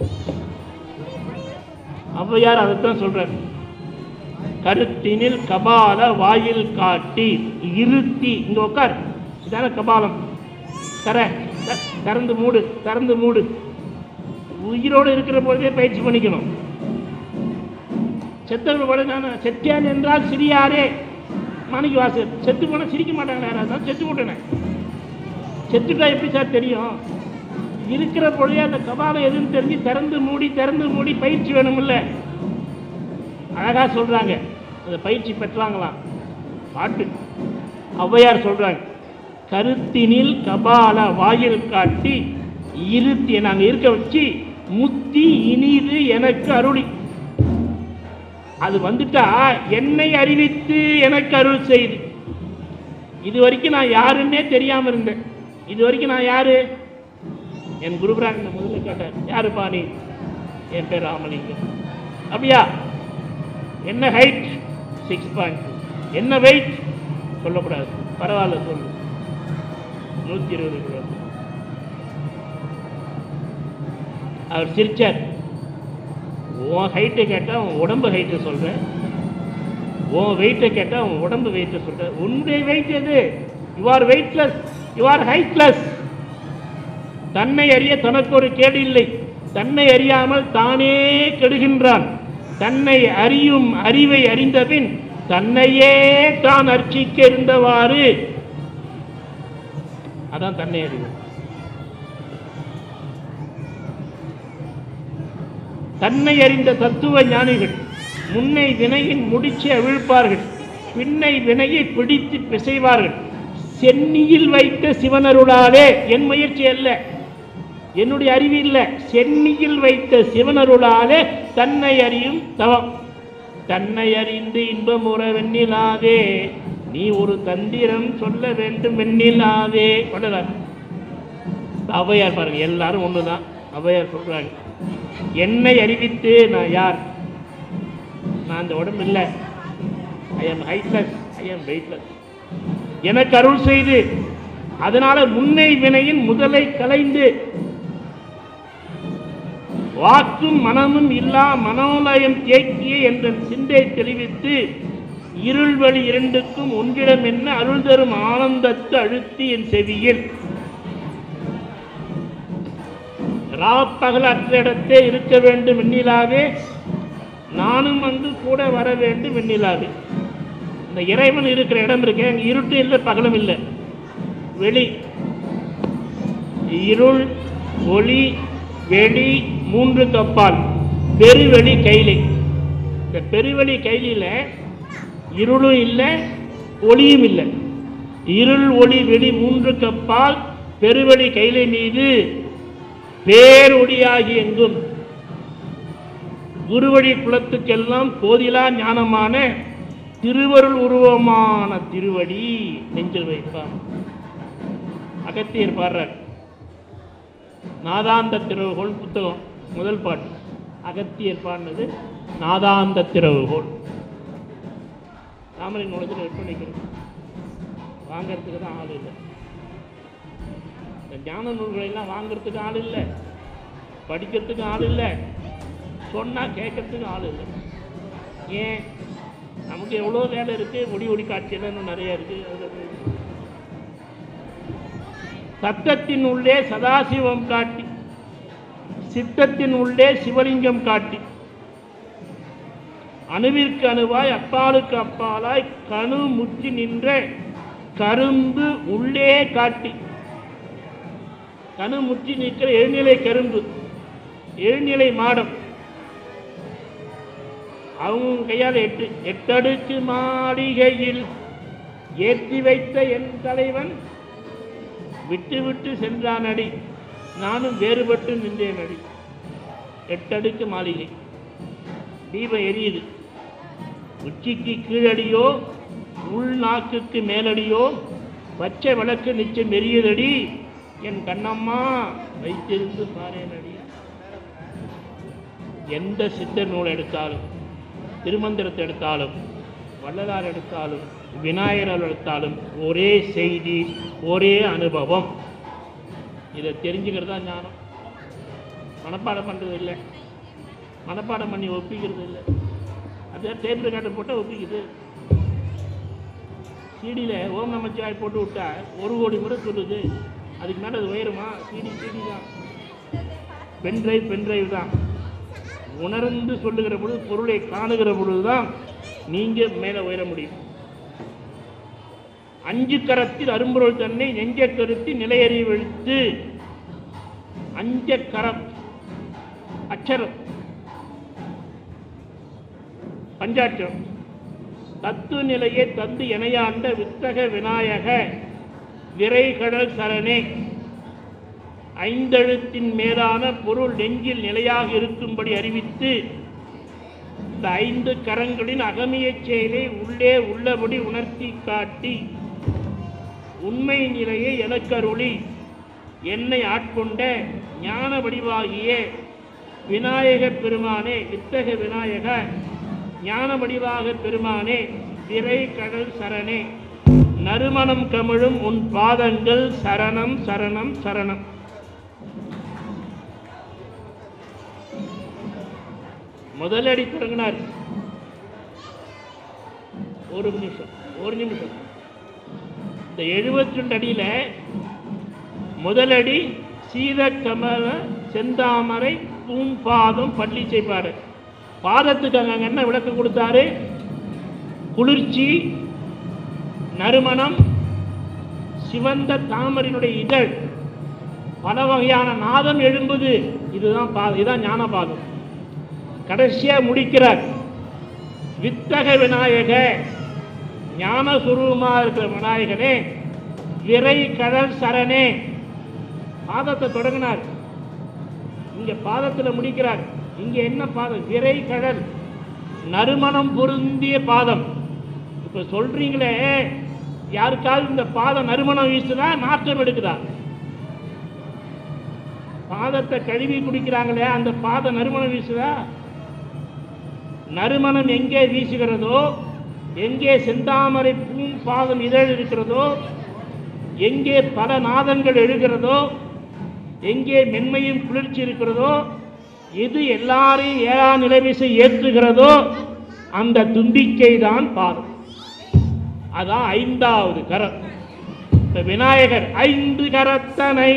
ஔவையார் அதைத்தான் சொல்றார் கருத்தினில் கபால வாயில் காட்டி இருத்தி இங்க உட்கார் இதான கபாலம் தர த- திறந்து மூடு திறந்து மூடு உயிரோடு இருக்கிற பொழுதே பயிற்சி பண்ணிக்கணும் செத்தவர்கள் படுதான செத்தியான் என்றால் சிறியாரே மாணிக்க வாசர் செத்து போனா சிரிக்க மாட்டாங்களே யாராவது நான் செத்து போட்டேனே செத்துட்டா எப்படி சார் தெரியும் இருக்கிற பொழுதே அந்த கபாலம் எதுன்னு தெரிஞ்சு திறந்து மூடி திறந்து மூடி பயிற்சி வேணுமில்ல அழகா சொல்றாங்க அந்த பயிற்சி பெற்றாங்களாம் பாட்டு ஔவையார் சொல்றாங்க கருத்தினில் கபால வாயில் காட்டி இருத்தி நாங்க இருக்க வச்சு முத்தி இனிது எனக்கு அருளி அது வந்துட்டா என்னை அறிவித்து எனக்கு அருள் செய்து இது வரைக்கும் நான் யாருன்னே தெரியாம இருந்தேன் இது வரைக்கும் நான் யாரு என் குருபரான் முதல்ல கேட்டார் யாருப்பா நீ என் பேர் ராமலிங்கம் அப்படியா என்ன ஹைட் சிக்ஸ் பாயிண்ட் என்ன வெயிட் சொல்லக்கூடாது பரவாயில்ல சொல்லு நூற்றி இருபது கிலோ அவர் சிரிச்சார் உன் ஹைட்டை கேட்டால் உன் உடம்பு ஹைட்டை சொல்கிறேன் உன் வெயிட்டை கேட்டால் உன் உடம்பு வெயிட்டை சொல்கிறேன் உன்னுடைய வெயிட் எது you are weightless you are heightless தன்னை அறிய தனக்கு ஒரு கேடு இல்லை தன்னை அறியாமல் தானே கெடுகின்றான் தன்னை அறியும் அறிவை அறிந்தபின் தன்னையே தான் அர்ச்சிக்க இருந்தவாறு அதான் தன்னை அறிவு தன்னை அறிந்த தத்துவ ஞானிகள் முன்னை வினையின் முடிச்சு அவிழ்ப்பார்கள் பின்னை வினையை பிடித்து பிசைவார்கள் சென்னியில் வைத்த சிவனருளாலே என் முயற்சி அல்ல என்னுடைய அறிவு இல்லை சென்னியில் வைத்த சிவனருளாலே தன்னை அறியும் தவம் தன்னை அறிந்து இன்பமுற வெண்ணிலாதே நீ ஒரு தந்திரம் சொல்ல வேண்டும் வெண்ணிலாதே பண்ணலாம் ஔவையார் பாருங்க எல்லாரும் ஒண்ணுதான் ஔவையார் சொல்றாங்க என்னை அறிவித்து நான் யார் நான் அந்த உடம்பு இல்லை ஐ எம் ஹைட்லஸ் ஐ எம் வெயிட்லஸ் எனக்கு அருள் செய்து அதனால முன்னை வினையின் முதலை கலைந்து வாக்கும் மனமும் இல்லா மனோலயம் தேக்கிய என்ற சிந்தை தெளிவித்து இருள் வழி இரண்டுக்கும் ஒன்றிடம் என்ன அருள் தரும் ஆனந்தத்து அழுத்தி என் செவியில் ராப்பகல் அற்ற இடத்தே இருக்க வேண்டும் வெண்ணிலாவே நானும் அங்கு கூட வர வேண்டும் வெண்ணிலாவே இந்த இறைவன் இருக்கிற இடம் இருக்கு அங்கே இருட்டு இல்லை பகலும் இல்லை வெளி இருள் ஒளி வெளி மூன்று கப்பால் பெருவெளி கைலி இந்த பெருவெளி கைலியில் இருளும் இல்லை ஒளியும் இல்லை இருள் ஒளி வெளி மூன்று கப்பால் பெருவெளி கைலை மீது பேரொடியாகி எங்கும் குருவழி குலத்துக்கெல்லாம் போதிலா ஞானமான திருவருள் உருவமான திருவடி நெஞ்சில் வைப்பான் அகத்தியர் பாடுறார் நாதாந்த திறவுகோள் புத்தகம் முதல் பாட்டு அகத்தியர் பாடினது நாதாந்த திறவுகோள் தாமரை நூலத்தில் விற்பனைக்கிறது வாங்கறதுக்கு தான் ஆள் இல்லை இந்த ஞான நூல்களை எல்லாம் வாங்குறதுக்கு ஆள் இல்லை படிக்கிறதுக்கு ஆள் இல்லை சொன்னால் கேட்கறதுக்கு ஆள் இல்லை ஏன் நமக்கு எவ்வளோ வேலை இருக்குது ஒடி ஒடி காட்சியெல்லாம் இன்னும் நிறைய இருக்குது சத்தத்தின் உள்ளே சதாசிவம் காட்டி சித்தத்தின் உள்ளே சிவலிங்கம் காட்டி அணுவிற்கு அணுவாய் அப்பாலுக்கு அப்பாலாய் கணு முற்றி நின்ற கரும்பு உள்ளே காட்டி கணு முற்றி நிற்கிற எழுநிலை கரும்பு எழுநிலை மாடம் அவங்க கையால் எட்டு எட்டடுக்கு மாளிகையில் ஏற்றி வைத்த என் தலைவன் விட்டு விட்டு சென்றான் அடி நானும் வேறுபட்டு நின்றேன் அடி எட்டடுக்கு மாளிகை தீபம் எரியுது உச்சிக்கு கீழடியோ உள் நாக்குக்கு மேலடியோ பச்சை விளக்கு நிச்சயம் எரியுதடி என் கண்ணம்மா வைத்திருந்து பாரேனடி எந்த சித்தர் நூல் எடுத்தாலும் திருமந்திரத்தை எடுத்தாலும் வள்ளலார் எடுத்தாலும் விநாயகர் எடுத்தாலும் ஒரே செய்தி ஒரே அனுபவம் இதை தெரிஞ்சுக்கிறது தான் ஞானம் மனப்பாடம் பண்ணுறது இல்லை மனப்பாடம் பண்ணி ஒப்பிக்கிறது இல்லை அது டேப் ரெக்கார்டர் போட்டால் ஒப்பிக்குது சிடியில் ஓம் நமச்சிவாய் போட்டு விட்டா ஒரு கோடி முறை சொல்லுது அதுக்கு மேலே அது உயருமா சிடி சிடி தான் பென் டிரைவ் பென் டிரைவ் தான் உணர்ந்து சொல்லுகிற பொழுது பொருளை காணுகிற பொழுது தான் நீங்கள் மேலே உயர முடியும் அஞ்சு கரத்தில் அரும்பொருள் தன்னை நெஞ்ச கருத்தி நிலையறி வெழுத்து அஞ்ச கரம் அச்சரம் பஞ்சாட்சரம் தத்து நிலையை தந்து இணையாண்ட வித்தக விநாயக விரைகடல் சரணே ஐந்தெழுத்தின் மேலான பொருள் நெஞ்சில் நிலையாக இருக்கும்படி அறிவித்து இந்த ஐந்து கரங்களின் அகமியச் செயலை உள்ளே உள்ளபடி உணர்த்தி காட்டி உண்மை நிலையை எனக்கருளி என்னை ஆட்கொண்ட ஞான வடிவாகிய விநாயக பெருமானே வித்தக விநாயக ஞான வடிவாக பெருமானே திரை கடல் சரணே நறுமணம் கமிழும் உன் பாதங்கள் சரணம் சரணம் சரணம் முதலடி தொடங்கினார் ஒரு நிமிஷம் ஒரு நிமிஷம் இந்த எழுபத்தி ரெண்டு அடியில் முதலடி சீதக்கமல செந்தாமரை பூம்பாதம் பள்ளி செய்ப்பாடு பாதத்துக்கு அங்க என்ன விளக்கம் கொடுத்தாரு குளிர்ச்சி நறுமணம் சிவந்த தாமரினுடைய இதழ் பல வகையான நாதம் எழும்புது இதுதான் பா இதுதான் ஞான பாதம் கடைசியா முடிக்கிறார் வித்தக விநாயக ஞான சுரூபமா இருக்கிற விநாயகனே விரை கடல் சரணே பாதத்தை தொடங்கினார் இங்க பாதத்துல முடிக்கிறார் இங்க என்ன பாதம் விரை கடல் நறுமணம் பொருந்திய பாதம் இப்ப சொல்றீங்களே யாருக்காவது இந்த பாதம் நறுமணம் வீசுதா நாற்றம் எடுக்குதா பாதத்தை கழுவி குடிக்கிறாங்களே அந்த பாதம் நறுமணம் வீசுதா நறுமணம் எங்கே வீசுகிறதோ எங்கே செந்தாமரை பூம் பாதம் இதழ் இருக்கிறதோ எங்கே பல நாதங்கள் எழுகிறதோ எங்கே மென்மையும் குளிர்ச்சி இருக்கிறதோ எது எல்லாரையும் ஏழா நிலைவிசை ஏற்றுகிறதோ அந்த தும்பிக்கை தான் பாதம் அதான் ஐந்தாவது கரம் இந்த விநாயகர் ஐந்து கரத்தனை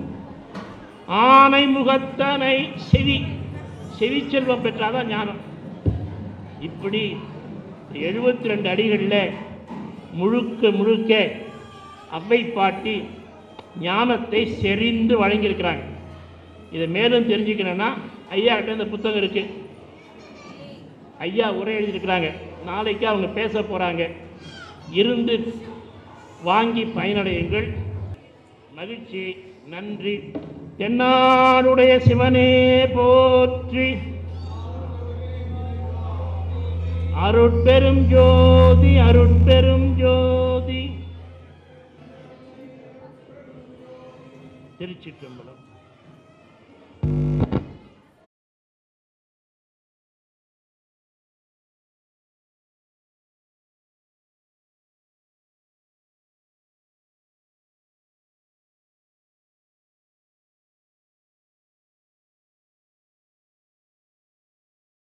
ஆனை முகத்தனை செவி செவி செல்வம் பெற்றாதான் ஞானம் இப்படி எழுபத்தி ரெண்டு அடிகளில் முழுக்க முழுக்க அவ்வை பாட்டி ஞானத்தை செறிந்து வழங்கியிருக்கிறாங்க இதை மேலும் தெரிஞ்சுக்கணும்னா ஐயா கிட்ட இந்த புத்தகம் இருக்கு ஐயா உரை எழுதியிருக்கிறாங்க நாளைக்கு அவங்க பேச போகிறாங்க இருந்து வாங்கி பயனடையுங்கள் மகிழ்ச்சி நன்றி தென்னாடுடைய சிவனே போற்றி அருட்பெரும் ஜோதி அருட்பெரும் ஜோதி திருச்சிற்றம்பலம்